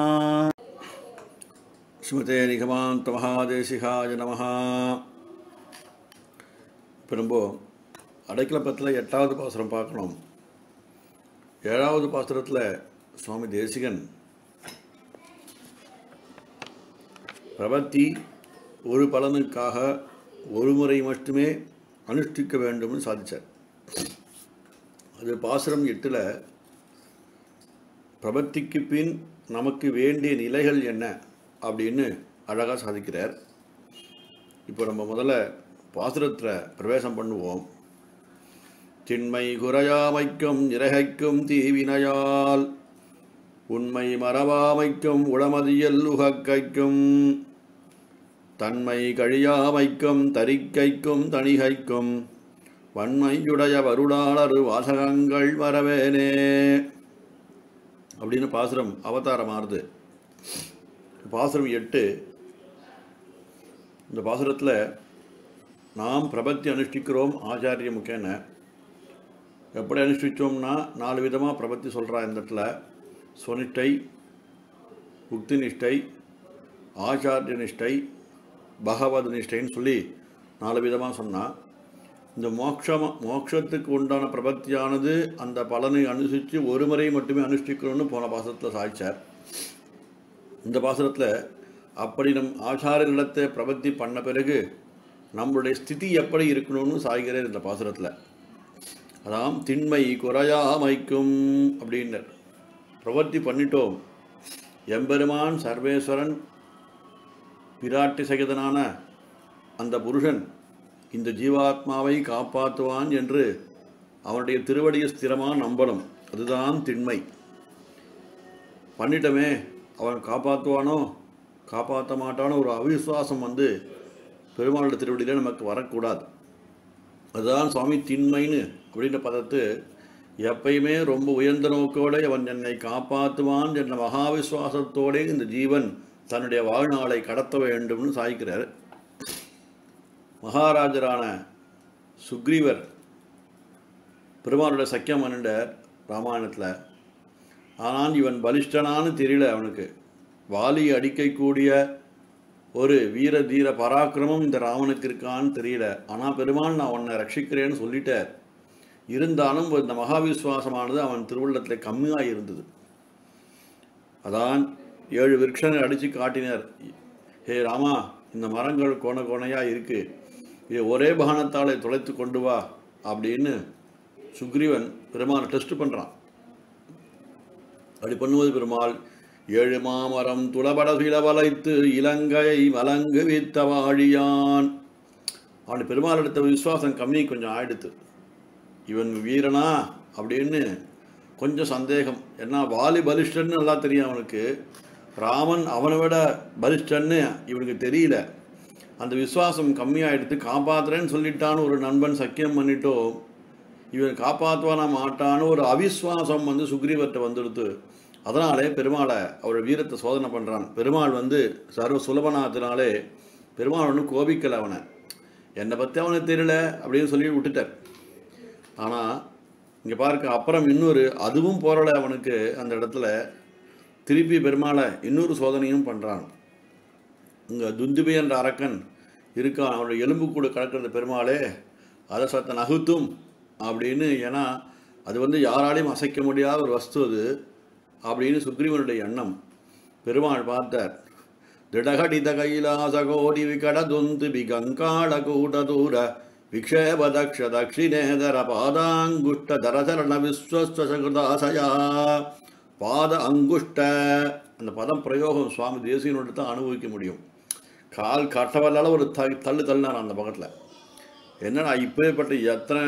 ஸ்ரீமதே நிகமாந்த மகாதேசிகாய நமஹா இப்போ நம்ம அடைக்கலப்பத்தில் எட்டாவது பாசுரம் பார்க்கணும் ஏழாவது பாசுரத்தில் சுவாமி தேசிகன் பிரபத்தி ஒரு பலனுக்காக ஒரு முறை மட்டுமே அனுஷ்டிக்க வேண்டும்னு சாதிச்சார் அது பாசுரம் எட்டில் பிரபத்திக்கு பின் நமக்கு வேண்டிய நிலைகள் என்ன அப்படின்னு அழகாக சாதிக்கிறார் இப்போ நம்ம முதல்ல பாசுரத்தில் பிரவேசம் பண்ணுவோம் திண்மை குறையாமைக்கும் இறகைக்கும் தீவினையால் உண்மை மறவாமைக்கும் உளமதியல் உகக்கைக்கும் தன்மை கழியாமைக்கும் தரிக்கைக்கும் தணிகைக்கும் வன்மையுடைய வருடாளரு வாசகங்கள் வரவேனே அப்படின்னு பாசுரம் அவதாரம் ஆறுது பாசுரம் எட்டு இந்த பாசுரத்தில் நாம் பிரபத்தி அனுஷ்டிக்கிறோம் ஆச்சாரிய முக்கேன எப்படி அனுஷ்டித்தோம்னா நாலு விதமாக பிரபத்தி சொல்கிறா இந்த இடத்துல சுனிஷ்டை உக்தி நிஷ்டை ஆச்சாரிய நிஷ்டை பகவத் நிஷ்டைன்னு சொல்லி நாலு விதமாக சொன்னால் இந்த மோட்சம் மோட்சத்துக்கு உண்டான பிரபத்தியானது அந்த பலனை அனுசரித்து ஒரு முறை மட்டுமே அனுஷ்டிக்கணும்னு போன பாசத்தில் சாய்ச்சார் இந்த பாசுரத்தில் அப்படி நம் ஆச்சாரியர்களிடத்தை பிரபத்தி பண்ண பிறகு நம்மளுடைய ஸ்திதி எப்படி இருக்கணும்னு சாய்கிறார் இந்த பாசுரத்தில் அதாம் திண்மை குறையாமைக்கும் அப்படின்னர் பிரவர்த்தி பண்ணிட்டோம் எம்பெருமான் சர்வேஸ்வரன் பிராட்டி சகிதனான அந்த புருஷன் இந்த ஜீவாத்மாவை காப்பாற்றுவான் என்று அவனுடைய திருவடியை ஸ்திரமாக நம்பணும் அதுதான் திண்மை பண்ணிட்டோமே அவன் காப்பாற்றுவானோ காப்பாற்ற மாட்டானோ ஒரு அவிசுவாசம் வந்து பெருமாளுடைய திருவடியில் நமக்கு வரக்கூடாது அதுதான் சுவாமி திண்மைன்னு அப்படின்ற பதத்து எப்பயுமே ரொம்ப உயர்ந்த நோக்கோடு அவன் என்னை காப்பாற்றுவான் என்ற மகாவிஸ்வாசத்தோடே இந்த ஜீவன் தன்னுடைய வாழ்நாளை கடத்த வேண்டும்னு சாய்க்கிறார் மகாராஜரான சுக்ரீவர் பெருமாளுடைய சக்கியம் பண்ணிட்டார் ராமாயணத்தில் ஆனால் இவன் பலிஷ்டனான்னு தெரியல அவனுக்கு வாலி அடிக்கக்கூடிய ஒரு வீர தீர பராக்கிரமம் இந்த ராவனுக்கு இருக்கான்னு தெரியல ஆனால் பெருமாள் நான் உன்னை ரட்சிக்கிறேன்னு சொல்லிட்டார் இருந்தாலும் இந்த மகாவிஸ்வாசமானது அவன் திருவுள்ளத்தில் கம்மியாக இருந்தது அதான் ஏழு விருட்சங்கள் அடித்து காட்டினார் ஹே ராமா இந்த மரங்கள் கோண கோணையாக இருக்குது இதை ஒரே பானத்தாலே துளைத்து கொண்டு வா அப்படின்னு சுக்ரீவன் பெருமாள் டெஸ்ட் பண்ணுறான் அப்படி பண்ணுவது பெருமாள் ஏழு மாமரம் துளபட சிலவலைத்து இலங்கையை வலங்கு வித்த வாழியான் அவன் பெருமாள் எடுத்த விசுவாசம் கம்மி கொஞ்சம் ஆயிடுத்து இவன் வீரனா அப்படின்னு கொஞ்சம் சந்தேகம் ஏன்னா வாலி பலிஷ்டன்னு நல்லா தெரியும் அவனுக்கு ராமன் அவனை விட பலிஷ்டன்னு இவனுக்கு தெரியல அந்த விசுவாசம் கம்மியாயிடுத்து காப்பாத்துறேன்னு சொல்லிட்டான்னு ஒரு நண்பன் சக்கியம் பண்ணிட்டோம் இவன் காப்பாற்றுவானா மாட்டான்னு ஒரு அவிஸ்வாசம் வந்து சுக்ரீவர்கிட்ட வந்துடுத்து அதனாலே பெருமாளை அவர் வீரத்தை சோதனை பண்ணுறான் பெருமாள் வந்து சர்வ சுலபனாத்தினாலே பெருமாள் ஒன்றும் கோபிக்கலை அவனை என்னை பற்றி அவனுக்கு தெரியல அப்படின்னு சொல்லி விட்டுட்டார் ஆனால் இங்கே பார்க்க அப்புறம் இன்னொரு அதுவும் போரலை அவனுக்கு அந்த இடத்துல திருப்பி பெருமாளை இன்னொரு சோதனையும் பண்ணுறான் இங்கே துந்துபி என்ற அரக்கன் இருக்கான் அவனுடைய எலும்பு கூட கலக்கிறது பெருமாளே அதை சத்த நகுத்தும் அப்படின்னு ஏன்னா அது வந்து யாராலையும் அசைக்க முடியாத ஒரு வஸ்து அது அப்படின்னு சுக்ரீவனுடைய எண்ணம் பெருமாள் பார்த்தார் திடகடித கைலாச கோடி விகட துந்து விகங்காள கூட தூர விக்ஷேப தக்ஷ தக்ஷிணேதர பாதாங்குஷ்ட தரசரண விஸ்வஸ்வசகிருதாசயா பாத அங்குஷ்ட அந்த பதம் பிரயோகம் சுவாமி தேசியனோடு தான் அனுபவிக்க முடியும் கால் கட்டவல்லால ஒரு த தள்ளு தள்ளினார் அந்த பக்கத்தில் என்னடா இப்பேற்பட்ட எத்தனை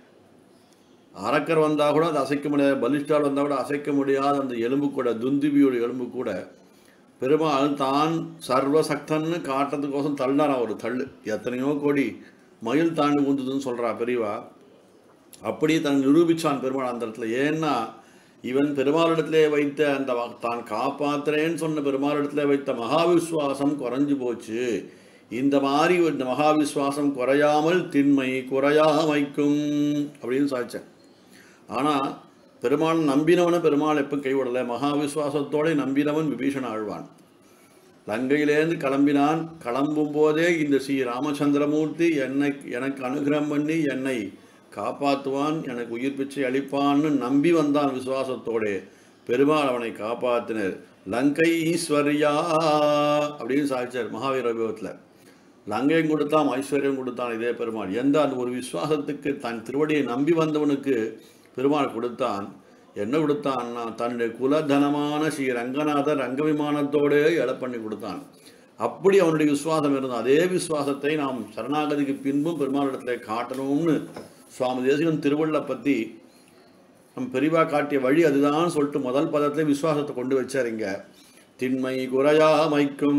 அரக்கர் வந்தால் கூட அதை அசைக்க முடியாது பலிஷ்டால் வந்தால் கூட அசைக்க முடியாத அந்த எலும்பு கூட துந்துபியோட எலும்பு கூட பெருமாள் தான் சர்வசக்தன்னு காட்டுறதுக்கோசம் தள்ளினாராம் ஒரு தள்ளு எத்தனையோ கோடி மயில் தாண்டி ஊந்துதுன்னு சொல்கிறா பெரியவா அப்படி தன் நிரூபிச்சான் பெருமாள் அந்த இடத்துல ஏன்னா இவன் பெருமாளிடத்திலே வைத்த அந்த வ- தான் காப்பாத்துறேன்னு சொன்ன பெருமாளிடத்திலே வைத்த மகாவிஸ்வாசம் குறைஞ்சு போச்சு இந்த மாதிரி இந்த மகாவிஸ்வாசம் குறையாமல் திண்மை குறையாமைக்கும் அப்படின்னு சாதிச்சேன் ஆனால் பெருமாள் நம்பினவனை பெருமாள் எப்போ கைவிடலை மகாவிஸ்வாசத்தோட நம்பினவன் விபீஷண ஆழ்வான் லங்கையிலேருந்து கிளம்பினான் கிளம்பும் போதே இந்த ஸ்ரீ ராமச்சந்திரமூர்த்தி என்னை எனக்கு அனுகிரகம் பண்ணி என்னை காப்பாற்றுவான் எனக்கு உயிர் பிச்சை அளிப்பான்னு நம்பி வந்தான் விசுவாசத்தோடு பெருமாள் அவனை காப்பாற்றினர் லங்கை ஈஸ்வரியா அப்படின்னு சாதிச்சார் மகாவீர வைபவத்தில் லங்கையும் கொடுத்தான் ஐஸ்வர்யம் கொடுத்தான் இதே பெருமாள் எந்த அந்த ஒரு விசுவாசத்துக்கு தன் திருவடியை நம்பி வந்தவனுக்கு பெருமாள் கொடுத்தான் என்ன கொடுத்தான்னா தன்னுடைய குலதனமான ஸ்ரீ ரங்கநாதர் ரங்க விமானத்தோடே எழ பண்ணி கொடுத்தான் அப்படி அவனுடைய விசுவாசம் இருந்தது அதே விசுவாசத்தை நாம் சரணாகதிக்கு பின்பும் பெருமாளிடத்துல காட்டணும்னு சுவாமி தேசிகன் திருவள்ள பற்றி நம் பெரிவா காட்டிய வழி அதுதான் சொல்லிட்டு முதல் பதத்திலே விசுவாசத்தை கொண்டு வச்சார் இங்க திண்மை குறையாமைக்கும்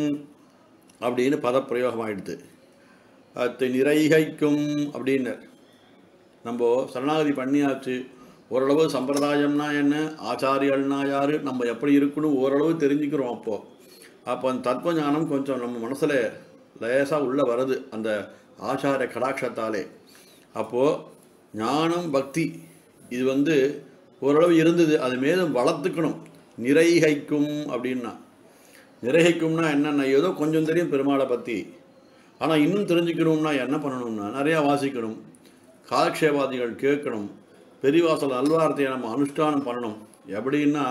அப்படின்னு பதப்பிரயோகம் ஆயிடுது அத்தை நிறைகைக்கும் அப்படின்னு நம்ம சரணாகதி பண்ணியாச்சு ஓரளவு சம்பிரதாயம்னா என்ன ஆச்சாரியல்னா யாரு நம்ம எப்படி இருக்கணும் ஓரளவு தெரிஞ்சுக்கிறோம் அப்போ அப்போ அந்த தத்துவ ஞானம் கொஞ்சம் நம்ம மனசில் லேசாக உள்ளே வருது அந்த ஆச்சார கடாட்சத்தாலே அப்போது ஞானம் பக்தி இது வந்து ஓரளவு இருந்தது அது மேலும் வளர்த்துக்கணும் நிறைகைக்கும் அப்படின்னா நிறைகைக்கும்னா என்னென்ன ஏதோ கொஞ்சம் தெரியும் பெருமாளை பற்றி ஆனால் இன்னும் தெரிஞ்சுக்கணும்னா என்ன பண்ணணும்னா நிறையா வாசிக்கணும் காலக்ஷேபாதிகள் கேட்கணும் பெரியவாசல் நல்வார்த்தையை நம்ம அனுஷ்டானம் பண்ணணும் எப்படின்னா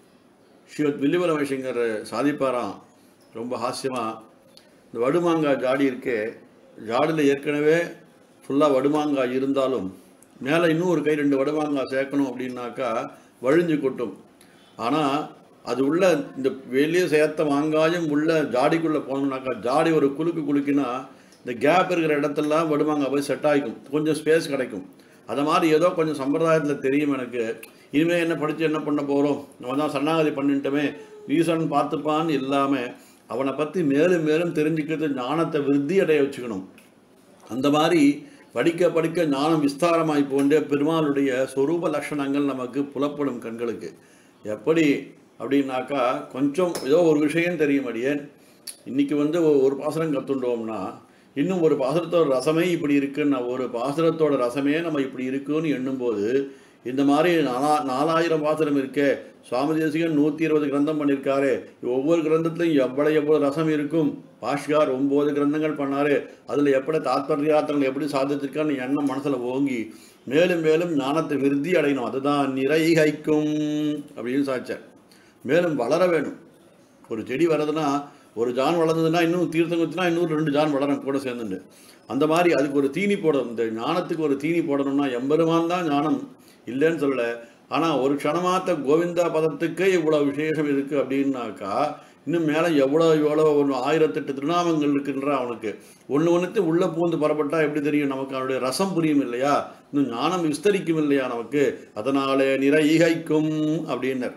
ஸ்ரீவத் வில்லிவரமேஷங்கர் சாதிப்பாராம் ரொம்ப ஹாஸ்யமாக இந்த வடுமாங்காய் ஜாடி இருக்கே ஜாடியில் ஏற்கனவே ஃபுல்லாக வடுமாங்காய் இருந்தாலும் மேலே இன்னும் ஒரு கை ரெண்டு வடுமாங்காய் சேர்க்கணும் அப்படின்னாக்கா வழிஞ்சு கொட்டும் ஆனால் அது உள்ள இந்த வெளியே சேர்த்த மாங்காயும் உள்ள ஜாடிக்குள்ளே போனோம்னாக்கா ஜாடி ஒரு குலுக்கு குலுக்கினா இந்த கேப் இருக்கிற இடத்தெல்லாம் வடுமாங்காய் போய் செட் ஆகிக்கும் கொஞ்சம் ஸ்பேஸ் கிடைக்கும் அது மாதிரி ஏதோ கொஞ்சம் சம்பிரதாயத்தில் தெரியும் எனக்கு இனிமேல் என்ன படித்து என்ன பண்ண போகிறோம் நம்ம தான் சரணாகதி பண்ணிட்டோமே ஈசன் பார்த்துப்பான்னு இல்லாமல் அவனை பற்றி மேலும் மேலும் தெரிஞ்சுக்கிறது ஞானத்தை விருத்தி அடைய வச்சுக்கணும் அந்த மாதிரி படிக்க படிக்க ஞானம் விஸ்தாரமாய் போன்றே பெருமாளுடைய சொரூப லட்சணங்கள் நமக்கு புலப்படும் கண்களுக்கு எப்படி அப்படின்னாக்கா கொஞ்சம் ஏதோ ஒரு விஷயம் தெரியும் அடியேன் இன்னைக்கு வந்து ஒ- ஒரு பாசனம் கற்றுண்டோம்னா இன்னும் ஒரு பாசுரத்தோட ரசமே இப்படி இருக்குன்னா ஒரு பாசுரத்தோட ரசமே நம்ம இப்படி இருக்குன்னு எண்ணும்போது இந்த மாதிரி நாலா நாலாயிரம் பாசுரம் இருக்கே சுவாமி தேசிகன் நூற்றி இருபது கிரந்தம் பண்ணியிருக்காரு ஒவ்வொரு கிரந்தத்துலையும் எவ்வளோ எவ்வளோ ரசம் இருக்கும் பாஷ்கார் ஒம்பது கிரந்தங்கள் பண்ணாரு அதில் எப்படி தாத்பரியாத்திரங்கள் எப்படி சாதிச்சிருக்கான்னு எண்ணம் மனசில் ஓங்கி மேலும் மேலும் ஞானத்தை விருத்தி அடையணும் அதுதான் நிறைகைக்கும் அப்படின்னு சாச்சார் மேலும் வளர வேணும் ஒரு செடி வளருதுன்னா ஒரு ஜான் வளர்ந்ததுன்னா இன்னும் தீர்த்தம் குத்தினா இன்னும் ரெண்டு ஜான் வளரும் கூட சேர்ந்துண்டு அந்த மாதிரி அதுக்கு ஒரு தீனி போடணும் இந்த ஞானத்துக்கு ஒரு தீனி போடணும்னா எம்பெருமான் தான் ஞானம் இல்லைன்னு சொல்லலை ஆனால் ஒரு க்ஷணமாத்த கோவிந்தா பதத்துக்கே இவ்வளோ விசேஷம் இருக்குது அப்படின்னாக்கா இன்னும் மேலே எவ்வளோ எவ்வளோ ஒன்று ஆயிரத்தெட்டு திருநாமங்கள் இருக்குன்ற அவனுக்கு ஒன்று ஒன்றுத்து உள்ளே பூந்து பரப்பட்டா எப்படி தெரியும் நமக்கு அவனுடைய ரசம் புரியும் இல்லையா இன்னும் ஞானம் விஸ்தரிக்கும் இல்லையா நமக்கு அதனாலே நிறைகைக்கும் அப்படின்னர்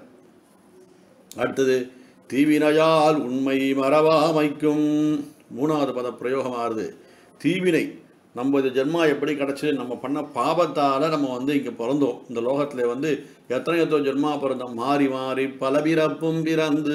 அடுத்தது தீவினையால் உண்மை மறவாமைக்கும் மூணாவது பத பிரயோகமாகுது தீவினை நம்ம இந்த ஜென்மா எப்படி கிடச்சி நம்ம பண்ண பாபத்தால் நம்ம வந்து இங்கே பிறந்தோம் இந்த லோகத்தில் வந்து எத்தனை எத்தனை ஜென்மா பிறந்தோம் மாறி மாறி பல பிறப்பும் பிறந்து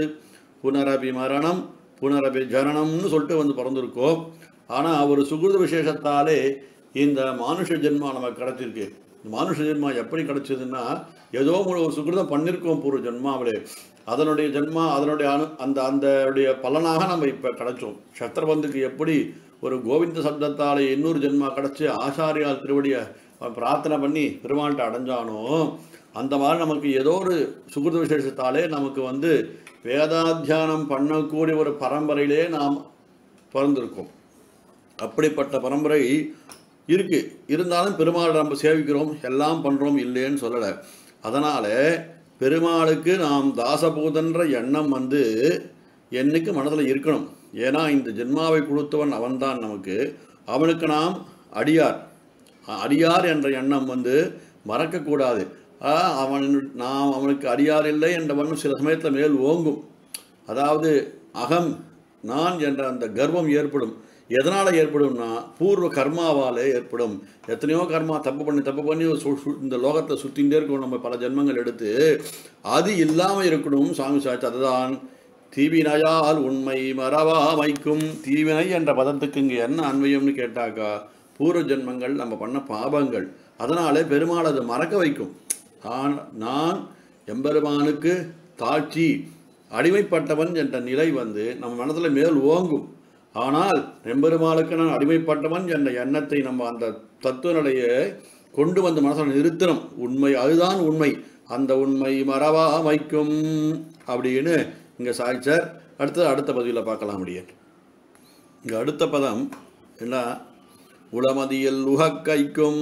புனரபி மரணம் புனரபி ஜனனம்னு சொல்லிட்டு வந்து பிறந்திருக்கோம் ஆனால் ஒரு சுகிருத விசேஷத்தாலே இந்த மானுஷ ஜென்மா நமக்கு கிடைச்சிருக்கு இந்த மானுஷ ஜென்மா எப்படி கிடைச்சதுன்னா ஏதோ ஒரு சுகிருதம் பண்ணியிருக்கோம் பூர்வ ஜென்மாவிலே அதனுடைய ஜென்மா அதனுடைய அனு அந்த அந்த உடைய பலனாக நம்ம இப்போ கிடைச்சோம் சத்திரபந்துக்கு எப்படி ஒரு கோவிந்த சப்தத்தாலே இன்னொரு ஜென்மா கிடச்சி ஆசாரியால் திருவடியை அவன் பிரார்த்தனை பண்ணி பெருமாள்கிட்ட அடைஞ்சானோ அந்த மாதிரி நமக்கு ஏதோ ஒரு சுகிருத விசேஷத்தாலே நமக்கு வந்து வேதாத்தியானம் பண்ணக்கூடிய ஒரு பரம்பரையிலே நாம் பிறந்திருக்கோம் அப்படிப்பட்ட பரம்பரை இருக்கு இருந்தாலும் பெருமாளை நம்ம சேவிக்கிறோம் எல்லாம் பண்ணுறோம் இல்லைன்னு சொல்லலை அதனால் பெருமாளுக்கு நாம் தாசபூதன்ற எண்ணம் வந்து என்னைக்கு மனதில் இருக்கணும் ஏன்னா இந்த ஜென்மாவை கொடுத்தவன் அவன்தான் நமக்கு அவனுக்கு நாம் அடியார் அடியார் என்ற எண்ணம் வந்து மறக்கக்கூடாது ஆ, அவன் நாம் அவனுக்கு அடியார் இல்லை என்ற வண்ணம் சில சமயத்தில் மேல் ஓங்கும் அதாவது அகம் நான் என்ற அந்த கர்வம் ஏற்படும் எதனால் ஏற்படும்னா பூர்வ கர்மாவாலே ஏற்படும் எத்தனையோ கர்மா தப்பு பண்ணி தப்பு பண்ணி சு- சு- இந்த லோகத்தை சுற்றிகிட்டே இருக்கணும் நம்ம பல ஜென்மங்கள் எடுத்து அது இல்லாமல் இருக்கணும் சாமி சாட்சி அதுதான் தீவினையால் உண்மை மறவாமைக்கும் தீவினை என்ற பதத்துக்கு இங்கே என்ன அன்வயம்னு கேட்டாக்கா பூர்வ ஜென்மங்கள் நம்ம பண்ண பாபங்கள் அதனாலே பெருமாள் அதை மறக்க வைக்கும் நான் நான் எம்பெருமானுக்கு தாட்சி அடிமைப்பட்டவன் என்ற நிலை வந்து நம்ம மனதில் மேல் ஓங்கும் ஆனால் எம்பெருமாளுக்கு நான் அடிமைப்பட்டவன் என்ற எண்ணத்தை நம்ம அந்த தத்துவ நிலையை கொண்டு வந்து மனசில் நிறுத்தணும் உண்மை அதுதான் உண்மை அந்த உண்மை மறவா அமைக்கும் அப்படின்னு இங்கே சாய்ச்சார் அடுத்தது அடுத்த பதிவில் பார்க்கலாம் அப்படியே இங்கே அடுத்த பதம் என்ன உளமதியில் உகக்கைக்கும்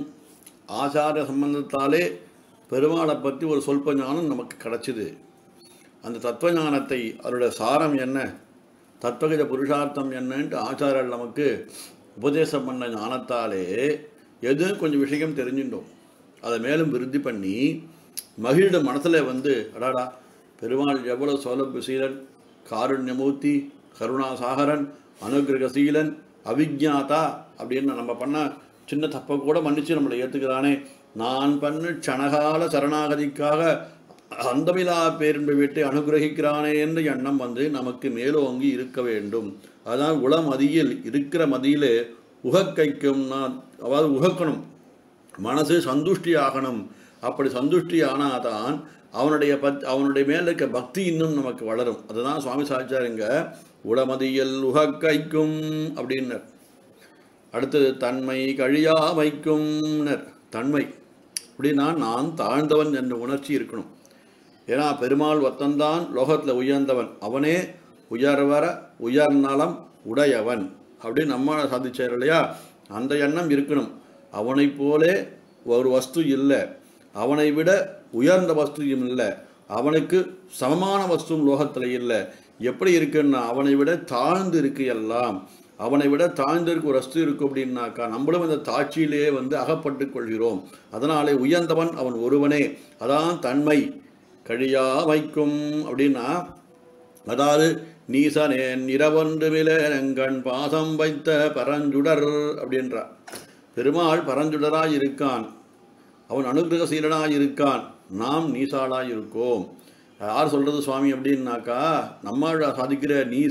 ஆச்சார சம்பந்தத்தாலே பெருமாளை பற்றி ஒரு சொல்ப ஞானம் நமக்கு கிடைச்சிது அந்த தத்துவ ஞானத்தை அதோட சாரம் என்ன தத்துவகித புருஷார்த்தம் என்னன்ட்டு ஆச்சாரர் நமக்கு உபதேசம் பண்ண ஞானத்தாலே எது கொஞ்சம் விஷயம் தெரிஞ்சுட்டோம் அதை மேலும் விருத்தி பண்ணி மகிழ்ந்த மனசில் வந்து அடாடா பெருமாள் எவ்வளோ சௌலபியசீலன் காருண்யமூர்த்தி கருணாசாகரன் அனுகிரகசீலன் அவிஜாதா அப்படின்னு நம்ம பண்ண சின்ன தப்பை கூட மன்னிச்சு நம்மளை ஏற்றுக்கிறானே நான் பண்ண க்ஷணகால சரணாகதிக்காக அந்தமிலா பேரின்பை விட்டு அனுகிரகிக்கிறானே என்ற எண்ணம் வந்து நமக்கு மேலோங்கி இருக்க வேண்டும் அதான் உளமதியில் இருக்கிற மதியிலே உகக்கைக்கும் நான் அதாவது உகக்கணும் மனசு சந்துஷ்டி ஆகணும் அப்படி சந்துஷ்டி ஆனாதான் அவனுடைய பத் அவனுடைய மேல இருக்க பக்தி இன்னும் நமக்கு வளரும் அதுதான் சுவாமி சாச்சாருங்க உளமதியில் உகக்கைக்கும் அப்படின்னர் அடுத்தது தன்மை கழியாமைக்கும்னர் தன்மை அப்படின்னா நான் தாழ்ந்தவன் என்ற உணர்ச்சி இருக்கணும் ஏன்னா பெருமாள் ஒத்தந்தான் லோகத்தில் உயர்ந்தவன் அவனே உயர்வர உயர்நலம் உடையவன் அப்படின்னு நம்ம சாதிச்சார் இல்லையா அந்த எண்ணம் இருக்கணும் அவனைப் போலே ஒரு வஸ்து இல்லை அவனை விட உயர்ந்த வஸ்துவும் இல்லை அவனுக்கு சமமான வஸ்துவும் லோகத்தில் இல்லை எப்படி இருக்குன்னா அவனை விட தாழ்ந்து இருக்கு எல்லாம் அவனை விட தாழ்ந்து இருக்க ஒரு வஸ்து இருக்கு அப்படின்னாக்கா நம்மளும் இந்த தாட்சியிலேயே வந்து அகப்பட்டு கொள்கிறோம் அதனாலே உயர்ந்தவன் அவன் ஒருவனே அதான் தன்மை கழியா வைக்கும் அப்படின்னா அதாவது நீசனேன் இரவொன்று மிலங்கண் பாசம் வைத்த பரஞ்சுடர் அப்படின்றார் பெருமாள் பரஞ்சுடராய் இருக்கான் அவன் அனுகிரகசீலனாய் இருக்கான் நாம் நீசாளாய் இருக்கோம் யார் சொல்றது சுவாமி அப்படின்னாக்கா நம்மாழ்வார் சாதிக்கிற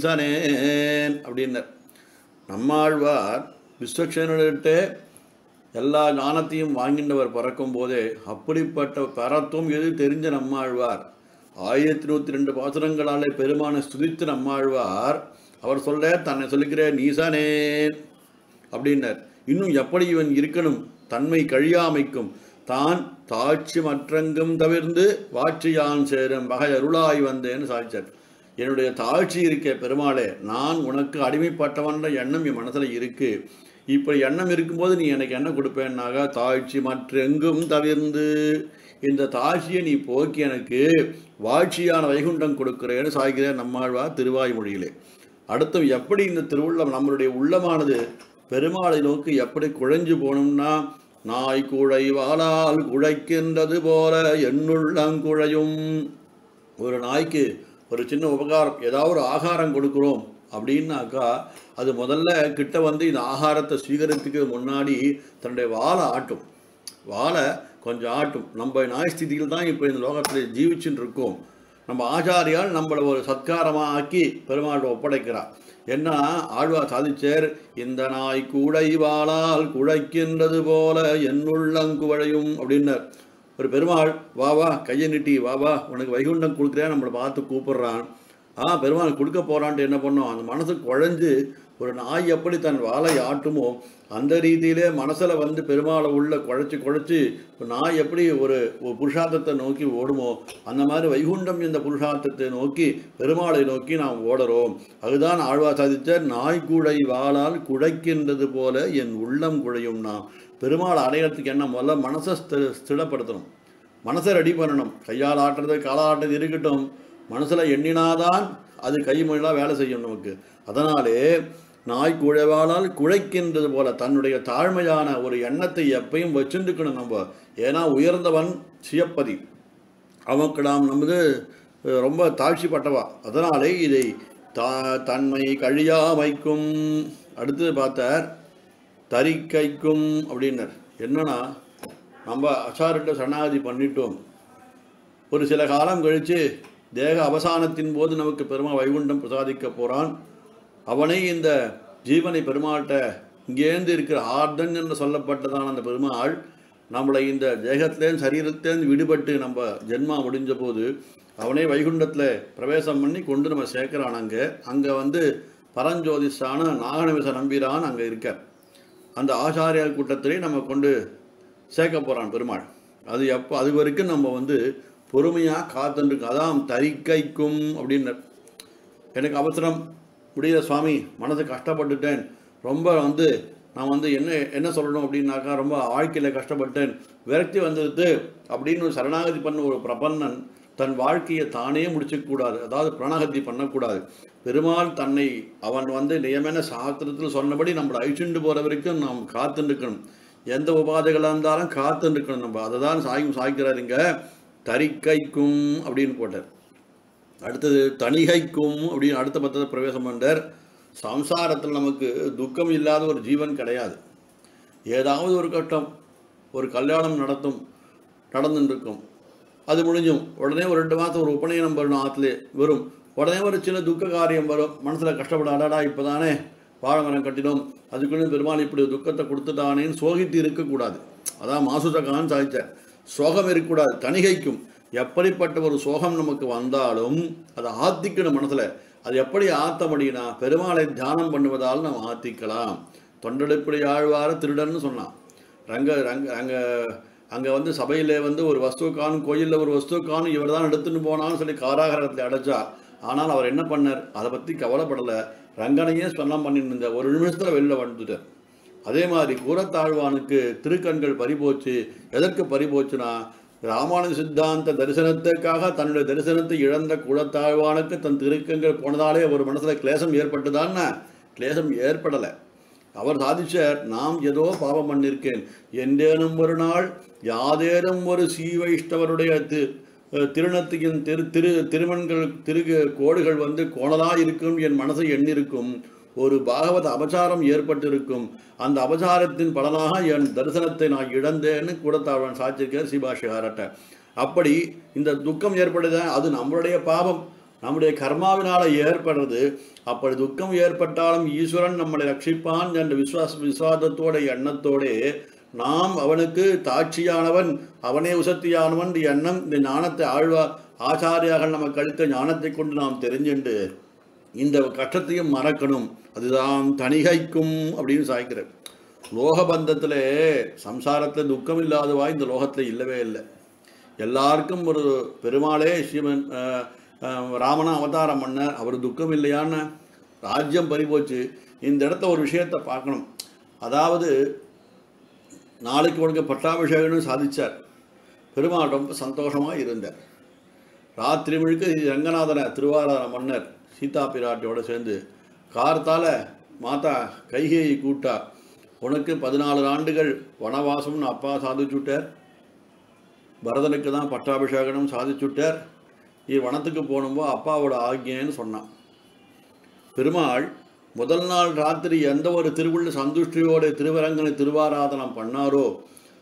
நீசனேன் அப்படின்னர் நம்மாழ்வார் விஸ்வக்ஷனிட்ட எல்லா ஞானத்தையும் வாங்கின்றவர் பிறக்கும் போதே அப்படிப்பட்ட பரத்துவம் எது தெரிஞ்ச நம்மாழ்வார் ஆயிரத்தி நூற்றி ரெண்டு பாசுரங்களாலே பெருமான ஸ்துதித்து நம்மாழ்வார் அவர் சொல்ல தன்னை சொல்லிக்கிற நீசனே அப்படின்னார் இன்னும் எப்படி இவன் இருக்கணும் தன்மை கழியாமைக்கும் தான் தாட்சி மற்றங்கும் தவிர்ந்து வாட்சியான் சேரும் வகை அருளாய் வந்தேன்னு சாதிச்சார் என்னுடைய தாழ்ச்சி இருக்கே பெருமாளே நான் உனக்கு அடிமைப்பட்டவன்ற எண்ணம் என் மனசில் இருக்கு இப்படி எண்ணம் இருக்கும்போது நீ எனக்கு என்ன கொடுப்பேன்னாக தாழ்ச்சி மற்றெங்கும் தவிர்ந்து இந்த தாழ்ச்சியை நீ போக்கி எனக்கு வாழ்ச்சியான வைகுண்டம் கொடுக்கிறேன்னு சாய்கிற நம்மாழ்வார் திருவாய்மொழியிலே அடுத்து எப்படி இந்த திருவுள்ளம் நம்மளுடைய உள்ளமானது பெருமாளை நோக்கி எப்படி குழைஞ்சு போகணும்னா நாய் குழை வாளால் குழைக்கின்றது போல என்னுள்ளங்குழையும் ஒரு நாய்க்கு ஒரு சின்ன உபகாரம் ஏதாவது ஒரு ஆகாரம் கொடுக்குறோம் அப்படின்னாக்கா அது முதல்ல கிட்ட வந்து இந்த ஆகாரத்தை ஸ்வீகரித்துக்கு முன்னாடி தன்னுடைய வாழை ஆட்டும் வாழை கொஞ்சம் ஆட்டும் நம்ம நாய் ஸ்திதியில் தான் இப்போ இந்த லோகத்தில் ஜீவிச்சுட்டு இருக்கோம் நம்ம ஆச்சாரியால் நம்மளை ஒரு சத்காரமாக ஆக்கி பெருமாள்கிட்ட ஒப்படைக்கிறார் என்ன ஆழ்வார் சாதிச்சேர் இந்த நாய் கூடை வாளால் குழைக்கின்றது போல என் உள்ளங்குவழையும் அப்படின்னார் ஒரு பெருமாள் வா வா கையை நீட்டி வா வா உனக்கு வைகுண்டம் கொடுக்குறேன் நம்மளை பார்த்து கூப்பிடுறான் ஆ பெருமாள் கொடுக்க போறான்ட்டு என்ன பண்ணோம் அந்த மனசு குழஞ்சு ஒரு நாய் எப்படி தன் வாளை ஆட்டுமோ அந்த ரீதியிலே மனசில் வந்து பெருமாளை உள்ள குழைச்சி குழைச்சி ஒரு நாய் எப்படி ஒரு ஒரு புருஷார்த்தத்தை நோக்கி ஓடுமோ அந்த மாதிரி வைகுண்டம் இந்த புருஷார்த்தத்தை நோக்கி பெருமாளை நோக்கி நாம் ஓடுறோம் அதுதான் ஆழ்வா சாதித்த நாய்க்குழை வாளால் குழைக்கின்றது போல என் உள்ளம் குழையும் நாம் பெருமாளை அடையிறதுக்கு என்ன முதல்ல மனசை ஸ்தி- ஸ்திரப்படுத்தணும் மனசை ரெடி பண்ணணும் கையால் ஆட்டுறது காலால் ஆட்டுறது இருக்கட்டும் மனசில் எண்ணினாதான் அது கை மொழிலாம் வேலை செய்யும் நமக்கு அதனாலே நாய் குழைவாளால் குழைக்கின்றது போல தன்னுடைய தாழ்மையான ஒரு எண்ணத்தை எப்பயும் வச்சுருக்கணும் நம்ம ஏன்னா உயர்ந்தவன் சியப்பதி அவனுக்கு நாம் நமது அஹ், ரொம்ப தாழ்ச்சிப்பட்டவா அதனாலே இதை தா தன்மை கழியாமைக்கும் அடுத்தது பார்த்தார் தரிக்கைக்கும் அப்படின்னார் என்னன்னா நம்ம அச்சாரிட்ட சரணாகதி பண்ணிட்டோம் ஒரு சில காலம் கழித்து தேக அவசானத்தின் போது நமக்கு பெருமா வைகுண்டம் பிரசாதிக்க போகிறான் அவனை இந்த ஜீவனை பெருமாள்கிட்ட இங்கேருந்து இருக்கிற ஆர்தன் என்று சொல்லப்பட்டதான அந்த பெருமாள் நம்மளை இந்த தேகத்திலேருந்து சரீரத்திலேருந்து விடுபட்டு நம்ம ஜென்மா முடிஞ்ச போது அவனே வைகுண்டத்தில் பிரவேசம் பண்ணி கொண்டு நம்ம சேர்க்குறான் அங்கே அங்கே வந்து பரஞ்சோதிஷான நாகநவிச நம்பிரான் அங்கே இருக்கார் அந்த ஆச்சாரியார் கூட்டத்திலே நம்ம கொண்டு சேர்க்க போகிறான் பெருமாள் அது எப்போ அது வரைக்கும் நம்ம வந்து பொறுமையாக காத்துருக்கு அதான் தரிக்கைக்கும் அப்படின்னர் எனக்கு அவசரம் முடியல சுவாமி மனசு கஷ்டப்பட்டுட்டேன் ரொம்ப வந்து நான் வந்து என்ன என்ன சொல்லணும் அப்படின்னாக்கா ரொம்ப வாழ்க்கையில் கஷ்டப்பட்டேன் விரக்தி வந்தது அப்படின்னு ஒரு சரணாகதி பண்ண ஒரு பிரபன்னன் தன் வாழ்க்கையை தானே முடிச்சுக்கூடாது அதாவது பிரணாகதி பண்ணக்கூடாது பெருமாள் தன்னை அவன் வந்து நியமன சாஸ்திரத்தில் சொன்னபடி நம்மளை அழிச்சுண்டு போகிற வரைக்கும் நாம் காத்துருக்கணும் எந்த உபாதைகளாக இருந்தாலும் காத்துருக்கணும் நம்ம அதை தான் சாயும் சாய்க்கிறார் இங்க தரிக்கைக்கும் அப்படின்னு போட்டார் அடுத்தது தணிகைக்கும் அப்படின்னு அடுத்த பத்தத்தை பிரவேசம் பண்ணார் சம்சாரத்தில் நமக்கு துக்கம் இல்லாத ஒரு ஜீவன் கிடையாது ஏதாவது ஒரு கட்டம் ஒரு கல்யாணம் நடத்தும் நடந்துருக்கும் அது முடிஞ்சும் உடனே ஒரு ரெண்டு மாதம் ஒரு உபநயனம் வரணும் ஆற்றுல வரும் உடனே ஒரு சின்ன துக்க காரியம் வரும் மனசில் கஷ்டப்பட அடாடா இப்போ தானே வாழை மரம் கட்டினோம் அதுக்குன்னு பெருமாள் இப்படி துக்கத்தை கொடுத்துட்டானேன்னு சோகித்து இருக்கக்கூடாது அதான் மாசுதகான்னு சாதிச்சார் சோகம் இருக்கக்கூடாது தணிகைக்கும் எப்படிப்பட்ட ஒரு சோகம் நமக்கு வந்தாலும் அதை ஆத்திக்கணும் மனசில் அது எப்படி ஆத்த முடியும்னா பெருமாளை தியானம் பண்ணுவதால் நாம் ஆத்திக்கலாம் தொண்டெடுப்படி ஆழ்வார திருடன்னு சொன்னான் ரங்க ரங்க அங்கே அங்கே வந்து சபையில் வந்து ஒரு வஸ்து காணும் கோயிலில் ஒரு வஸ்து காணும் இவர் தான் எடுத்துன்னு போனான்னு சொல்லி காராகரத்தில் அடைச்சா ஆனால் அவர் என்ன பண்ணார் அதை பற்றி கவலைப்படலை ரங்கனையே சொல்லாம் பண்ணிட்டு இருந்த ஒரு நிமிஷத்தில் வெளில வந்துட்டார் அதே மாதிரி கூரத்தாழ்வானுக்கு திருக்கண்கள் பறிபோச்சு எதற்கு பறிபோச்சுன்னா ராமானுஜ சித்தாந்த தரிசனத்துக்காக தன்னுடைய தரிசனத்தை இழந்த குலத்தாழ்வானுக்கு தன் திருக்கங்கள் போனதாலே ஒரு மனசில் கிளேசம் ஏற்பட்டுதான்னா கிளேசம் ஏற்படலை அவர் சாதிச்சார் நாம் ஏதோ பாவம் பண்ணிருக்கேன் என்றேனும் ஒரு நாள் யாதேனும் ஒரு சீவைஷ்டவருடைய தி திருநத்தியின் திரு திரு திருமண்கள் திரு கோடுகள் வந்து கோணலாக இருக்கும் என் மனசை எண்ணிருக்கும் ஒரு பாகவத அபச்சாரம் ஏற்பட்டிருக்கும் அந்த அபச்சாரத்தின் பலனாக என் தரிசனத்தை நான் இழந்தேன்னு கூடத்தாழ்வன் சாட்சியிருக்கார் சிபாஷிகாரட்ட அப்படி இந்த துக்கம் ஏற்படுத அது நம்மளுடைய பாவம் நம்முடைய கர்மாவினால ஏற்படுறது அப்படி துக்கம் ஏற்பட்டாலும் ஈஸ்வரன் நம்மளை ரட்சிப்பான் என்ற விசுவாச விசுவாசத்தோட எண்ணத்தோட நாம் அவனுக்கு தாட்சியானவன் அவனே உசத்தியானவன் இந்த எண்ணம் இந்த ஞானத்தை ஆழ்வா ஆச்சாரியார்கள் நமக்கு அளித்த ஞானத்தை கொண்டு நாம் தெரிஞ்சுண்டு இந்த கஷ்டத்தையும் மறக்கணும் அதுதான் தணிகைக்கும் அப்படின்னு சாய்க்கிறேன் லோகபந்தத்தில் சம்சாரத்தில் துக்கம் இல்லாதவா இந்த லோகத்தில் இல்லவே இல்லை எல்லாருக்கும் ஒரு பெருமாளே சிவன் அஹ், அஹ், ராமனா அவதாரம் பண்ணார் அவர் துக்கம் இல்லையான்னு ராஜ்யம் பறிபோச்சு இந்த இடத்த ஒரு விஷயத்தை பார்க்கணும் அதாவது நாளைக்கு உனக்கு பட்டாபிஷேகம்னு சாதிச்சார் பெருமாள் ரொம்ப சந்தோஷமாக இருந்தார் ராத்திரி முழுக்க ரங்கநாதனை திருவாராதன மன்னர் சீதா பிராட்டியோட சேர்ந்து கார்த்தால மாதா கைகேயி கூட்டா உனக்கு பதினாலு ஆண்டுகள் வனவாசம்னு அப்பா சாதிச்சுட்டார் பரதனுக்கு தான் பட்டாபிஷேகனும் சாதிச்சுட்டார் நீ வனத்துக்கு போகணும்போ அப்பாவோட ஆக்ஞைன்னு சொன்னான் பெருமாள் முதல் நாள் ராத்திரி எந்த ஒரு திருவுள்ள சந்துஷ்டியோட திருவரங்கனை திருவாராதனம் பண்ணாரோ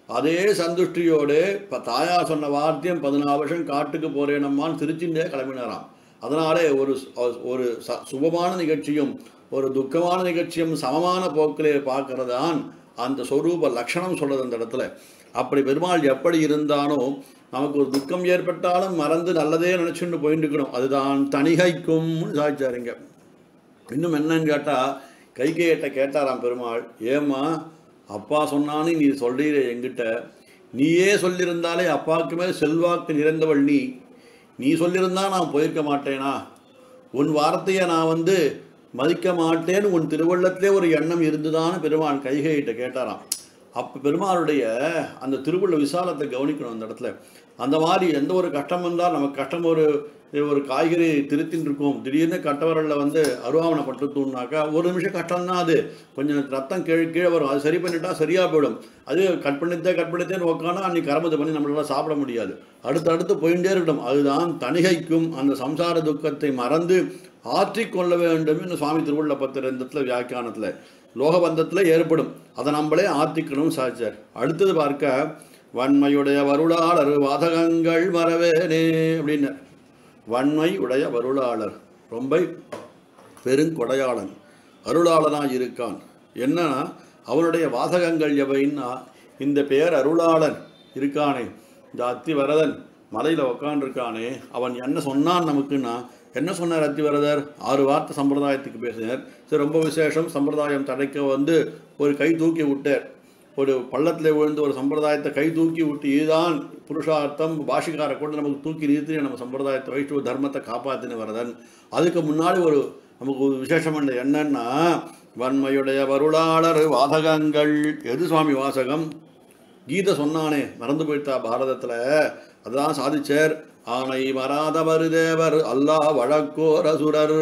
அதே சந்துஷ்டியோடு இப்போ தாயார் சொன்ன வார்த்தையும் பதினாலு வருஷம் காட்டுக்கு போறேனம்மான்னு திருச்சிண்டே கிளம்பினாராம் அதனாலே ஒரு சு- ஒரு ச- சுபமான நிகழ்ச்சியும் ஒரு துக்கமான நிகழ்ச்சியும் சமமான போக்கிலே பார்க்கறதான் அந்த சொரூப லட்சணம் சொல்றது அந்த இடத்துல அப்படி பெருமாள் எப்படி இருந்தானோ நமக்கு ஒரு துக்கம் ஏற்பட்டாலும் மறந்து நல்லதே நினைச்சுட்டு போயிட்டு இருக்கணும் அதுதான் தணிகைக்கும் சாதிச்சாருங்க இன்னும் என்னன்னு கேட்டால் கைகேட்ட கேட்டாராம் பெருமாள் ஏம்மா அப்பா சொன்னான்னு நீ சொல்றீர என்கிட்ட நீயே சொல்லியிருந்தாலே அப்பாவுக்குமே செல்வாக்கு நிறைந்தவள் நீ நீ சொல்லியிருந்தா நான் போயிருக்க மாட்டேனா உன் வார்த்தையை நான் வந்து மதிக்க மாட்டேன்னு உன் திருவள்ளத்திலே ஒரு எண்ணம் இருந்துதான்னு பெருமாள் கைகையிட்ட கேட்டாராம் அப்போ பெருமாளுடைய அந்த திருவுள்ள விசாலத்தை கவனிக்கணும் அந்த இடத்துல அந்த மாதிரி எந்த ஒரு கஷ்டம் வந்தால் நமக்கு கஷ்டம் ஒரு ஒரு காய்கறி திருத்தின்னு இருக்கோம் திடீர்னு கட்டவரலில் வந்து அருவாமனை பட்டுத்தூன்னாக்கா ஒரு நிமிஷம் கஷ்டம் தான் அது கொஞ்சம் ரத்தம் கீழே கீழே வரும் அது சரி பண்ணிட்டா சரியாக போயிடும் அது கட் பண்ணித்தே கட் பண்ணித்தேன்னு உட்காந்து அன்னைக்கு கரமத்து பண்ணி நம்மளால சாப்பிட முடியாது அடுத்து அடுத்து போயிட்டே இருக்கட்டும் அதுதான் தணிகைக்கும் அந்த சம்சார துக்கத்தை மறந்து ஆற்றிக் கொள்ள வேண்டும் என்று சுவாமி திருவுள்ள பத்திரந்தத்தில் வியாக்கியானத்தில் லோகபந்தத்தில் ஏற்படும் அதை நம்மளே ஆத்திக்கணும் சாச்சார் அடுத்தது பார்க்க வன்மையுடைய வருளாளர் வாதகங்கள் மறவேனே அப்படின்னார் வன்மை உடைய வருளாளர் ரொம்ப பெருங்கொடையாளன் அருளாளனாக இருக்கான் என்னன்னா அவனுடைய வாசகங்கள் எவைன்னா இந்த பேர் அருளாளன் இருக்கானே இந்த அத்திவரதன் மலையில் உக்காண்டிருக்கானே அவன் என்ன சொன்னான் நமக்குன்னா என்ன சொன்னார் அத்திவரதர் ஆறு வார்த்தை சம்பிரதாயத்துக்கு பேசினார் சரி ரொம்ப விசேஷம் சம்பிரதாயம் தடைக்க வந்து ஒரு கை தூக்கி விட்டார் ஒரு பள்ளத்தில் விழுந்து ஒரு சம்பிரதாயத்தை கை தூக்கி விட்டு இதுதான் புருஷார்த்தம் பாஷிகாரை கொண்டு நமக்கு தூக்கி நிறுத்தி நம்ம சம்பிரதாயத்தை வைஷ்ணவ தர்மத்தை காப்பாற்றின வரதன் அதுக்கு முன்னாடி ஒரு நமக்கு ஒரு விசேஷம் என்ன என்னன்னா வன்மையுடைய வருளாளர் வாசகங்கள் எது சுவாமி வாசகம் கீதை சொன்னானே மறந்து போயிட்டா பாரதத்தில் அதான் சாதிச்சார் ஆனை மறாதவர் தேவர் அல்லாஹ் வழக்கோர் அசுரர்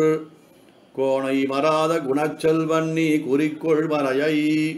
கோணை மறாத குணச்செல்வன்னி குறிக்கொள் மறையை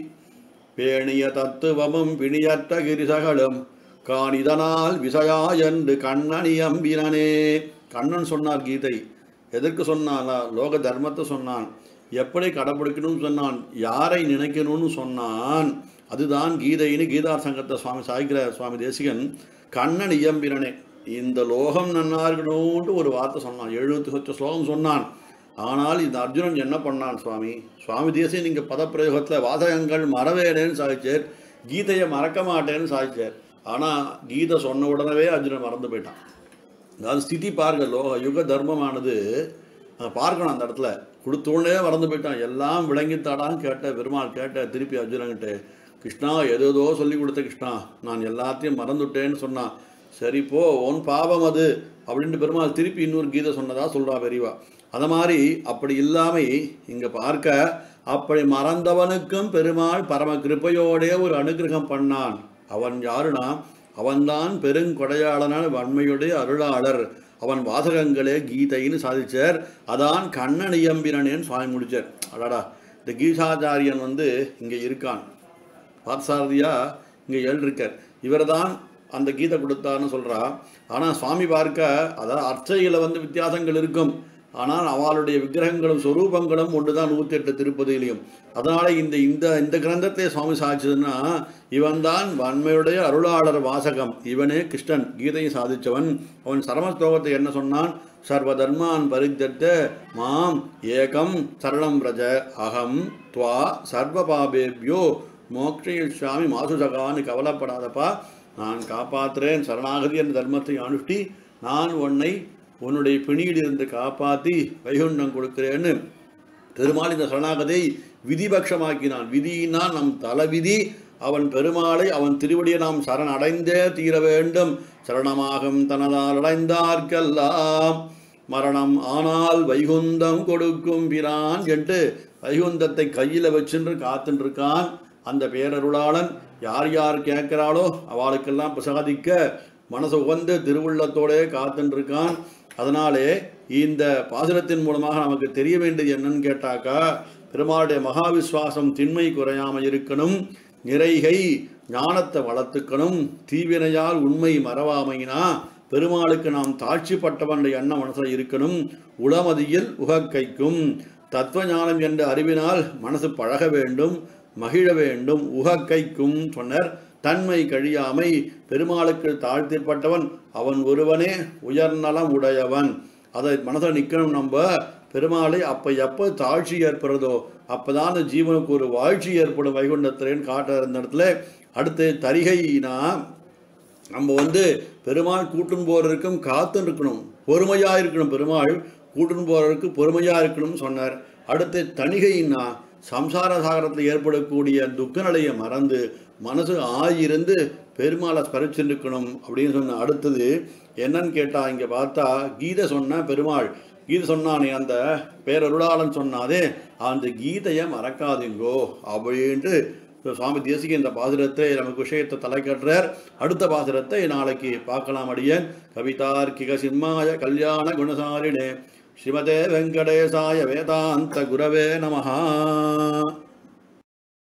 பேணிய தத்துவமும் பிணியற்ற கிரிசகளும் காணிதனால் விசயா என்று கண்ணனியம்பினனே கண்ணன் சொன்னார் கீதை எதற்கு சொன்னானா லோக தர்மத்தை சொன்னான் எப்படி கடைப்பிடிக்கணும்னு சொன்னான் யாரை நினைக்கணும்னு சொன்னான் அதுதான் கீதைன்னு கீதார் சங்கத்தை சுவாமி சாய்கிற சுவாமி தேசிகன் கண்ணன் இயம்பினனே இந்த லோகம் நன்னா இருக்கணும்ட்டு ஒரு வார்த்தை சொன்னான் எழுபத்தி சொச்ச ஸ்லோகம் சொன்னான் ஆனால் இந்த அர்ஜுனன் என்ன பண்ணான் சுவாமி சுவாமி தேசியம் நீங்கள் பதப்பிரயோகத்தில் வாசகங்கள் மறவேனேன்னு சாதிச்சார் கீதையை மறக்க மாட்டேன்னு சாதிச்சார் ஆனால் கீதை சொன்ன உடனே அர்ஜுனன் மறந்து போயிட்டான் அதாவது ஸ்திதி பாருங்க லோக யுக தர்மமானது அதை பார்க்கணும் அந்த இடத்துல கொடுத்தோடனே மறந்து போயிட்டான் எல்லாம் விளங்கித்தாடான்னு கேட்ட பெருமாள் கேட்ட திருப்பி அர்ஜுனன்கிட்ட கிருஷ்ணா எதேதோ சொல்லி கொடுத்த கிருஷ்ணா நான் எல்லாத்தையும் மறந்துட்டேன்னு சொன்னான் சரி போ உன் பாவம் அது அப்படின்ட்டு பெருமாள் திருப்பி இன்னொரு கீதை சொன்னதா சொல்றா பெரியவா அந்த மாதிரி அப்படி இல்லாமல் இங்கே பார்க்க அப்படி மறந்தவனுக்கும் பெருமாள் பரம கிருபையோடே ஒரு அனுகிரகம் பண்ணான் அவன் யாருனா அவன்தான் பெருங்கொடையாளனான வன்மையுடைய அருளாளர் அவன் வாசகங்களே கீதைன்னு சாதிச்சார் அதான் கண்ணன் இயம்பினனேன்னு சுவாமி முடிச்சார் அடாடா இந்த கீதாச்சாரியன் வந்து இங்கே இருக்கான் பார்த்தசாரதியா இங்கே எழுதிருக்கார் இவர் தான் அந்த கீதை கொடுத்தான்னு சொல்கிறா ஆனால் சுவாமி பார்க்க அதாவது அர்ச்சையில் வந்து வித்தியாசங்கள் இருக்கும் ஆனால் அவளுடைய விக்கிரகங்களும் சொரூபங்களும் ஒன்று தான் நூற்றி எட்டு திருப்பதியிலையும் அதனால் இந்த இந்த இந்த கிரந்தத்தை சுவாமி சாதிச்சதுன்னா இவன் தான் வன்மையுடைய அருளாளர் வாசகம் இவனே கிருஷ்ணன் கீதையை சாதித்தவன் அவன் சரமஸ்லோகத்தை என்ன சொன்னான் சர்வதர்மான் பரித்தத்த மாம் ஏகம் சரணம் ரஜ அகம் துவா சர்வ பாபேபியோ மோக்ஷயிஷாமி மாசுசகான்னு கவலைப்படாதப்பா நான் காப்பாற்றுறேன் சரணாகதி என்ற தர்மத்தை அனுஷ்டி நான் உன்னை உன்னுடைய பிணியிலிருந்து காப்பாற்றி வைகுண்டம் கொடுக்கிறேன்னு பெருமாள் இந்த சரணாகதை விதிபட்சமாக்கினான் விதியினால் நம் தலவிதி அவன் பெருமாளை அவன் திருவடியை நாம் சரண் அடைந்தே தீர வேண்டும் சரணமாகும் தனதால் அடைந்தார்க்கெல்லாம் மரணம் ஆனால் வைகுந்தம் கொடுக்கும் பிரான் என்று வைகுந்தத்தை கையில் வச்சுன்று காத்துட்டு இருக்கான் அந்த பேரருளாளன் யார் யார் கேட்கிறாளோ அவளுக்கெல்லாம் பிரசாதிக்க மனசு உகந்த திருவுள்ளத்தோடே காத்துட்டு இருக்கான் அதனாலே இந்த பாசுரத்தின் மூலமாக நமக்கு தெரிய வேண்டியது என்னன்னு கேட்டாக்கா பெருமாளுடைய மகாவிஸ்வாசம் திண்மை குறையாமல் இருக்கணும் நிறைகை ஞானத்தை வளர்த்துக்கணும் தீவினையால் உண்மை மறவாமையினா பெருமாளுக்கு நாம் தாட்சிப்பட்டவன் எண்ணம் மனசில் இருக்கணும் உளமதியில் உகக்கைக்கும் தத்துவ ஞானம் என்ற அறிவினால் மனசு பழக வேண்டும் மகிழ வேண்டும் உகக்கைக்கும் சொன்னர் தன்மை கழியாமை பெருமாளுக்கு தாழ்த்திற்பட்டவன் அவன் ஒருவனே உயர்நலம் உடையவன் அதை மனதில் நிற்கணும் நம்ம பெருமாளை அப்போ எப்போ தாழ்ச்சி ஏற்படுறதோ அப்பதான் அந்த ஜீவனுக்கு ஒரு வாழ்ச்சி ஏற்படும் வைகுண்டத்திலேன்னு காட்ட இருந்த இடத்துல அடுத்து தரிகைனா நம்ம வந்து பெருமாள் கூட்டும் போறதுக்கும் காத்து இருக்கணும் பொறுமையாக இருக்கணும் பெருமாள் கூட்டும் போறதுக்கு பொறுமையாக இருக்கணும்னு சொன்னார் அடுத்து தணிகைன்னா சம்சார சாகரத்தில் ஏற்படக்கூடிய துக்க நிலையை மறந்து மனசு ஆயிருந்து பெருமாளை ஸ்மரிச்சிருக்கணும் அப்படின்னு சொன்ன அடுத்தது என்னன்னு கேட்டால் இங்கே பார்த்தா கீதை சொன்ன பெருமாள் கீதை சொன்னானே அந்த பேரருளாளன் சொன்னாதே அந்த கீதையை மறக்காதீங்கோ அப்படின்ட்டு சுவாமி தேசிக இந்த பாசுரத்தை நமக்கு விஷயத்தை தலை கட்டுறார் அடுத்த பாசுரத்தை நாளைக்கு பார்க்கலாம் அடியேன் கவிதார்க்கிக சிம்மாய கல்யாண குணசாலினே ஸ்ரீமதே வெங்கடேசாய வேதாந்த குரவே நமஹா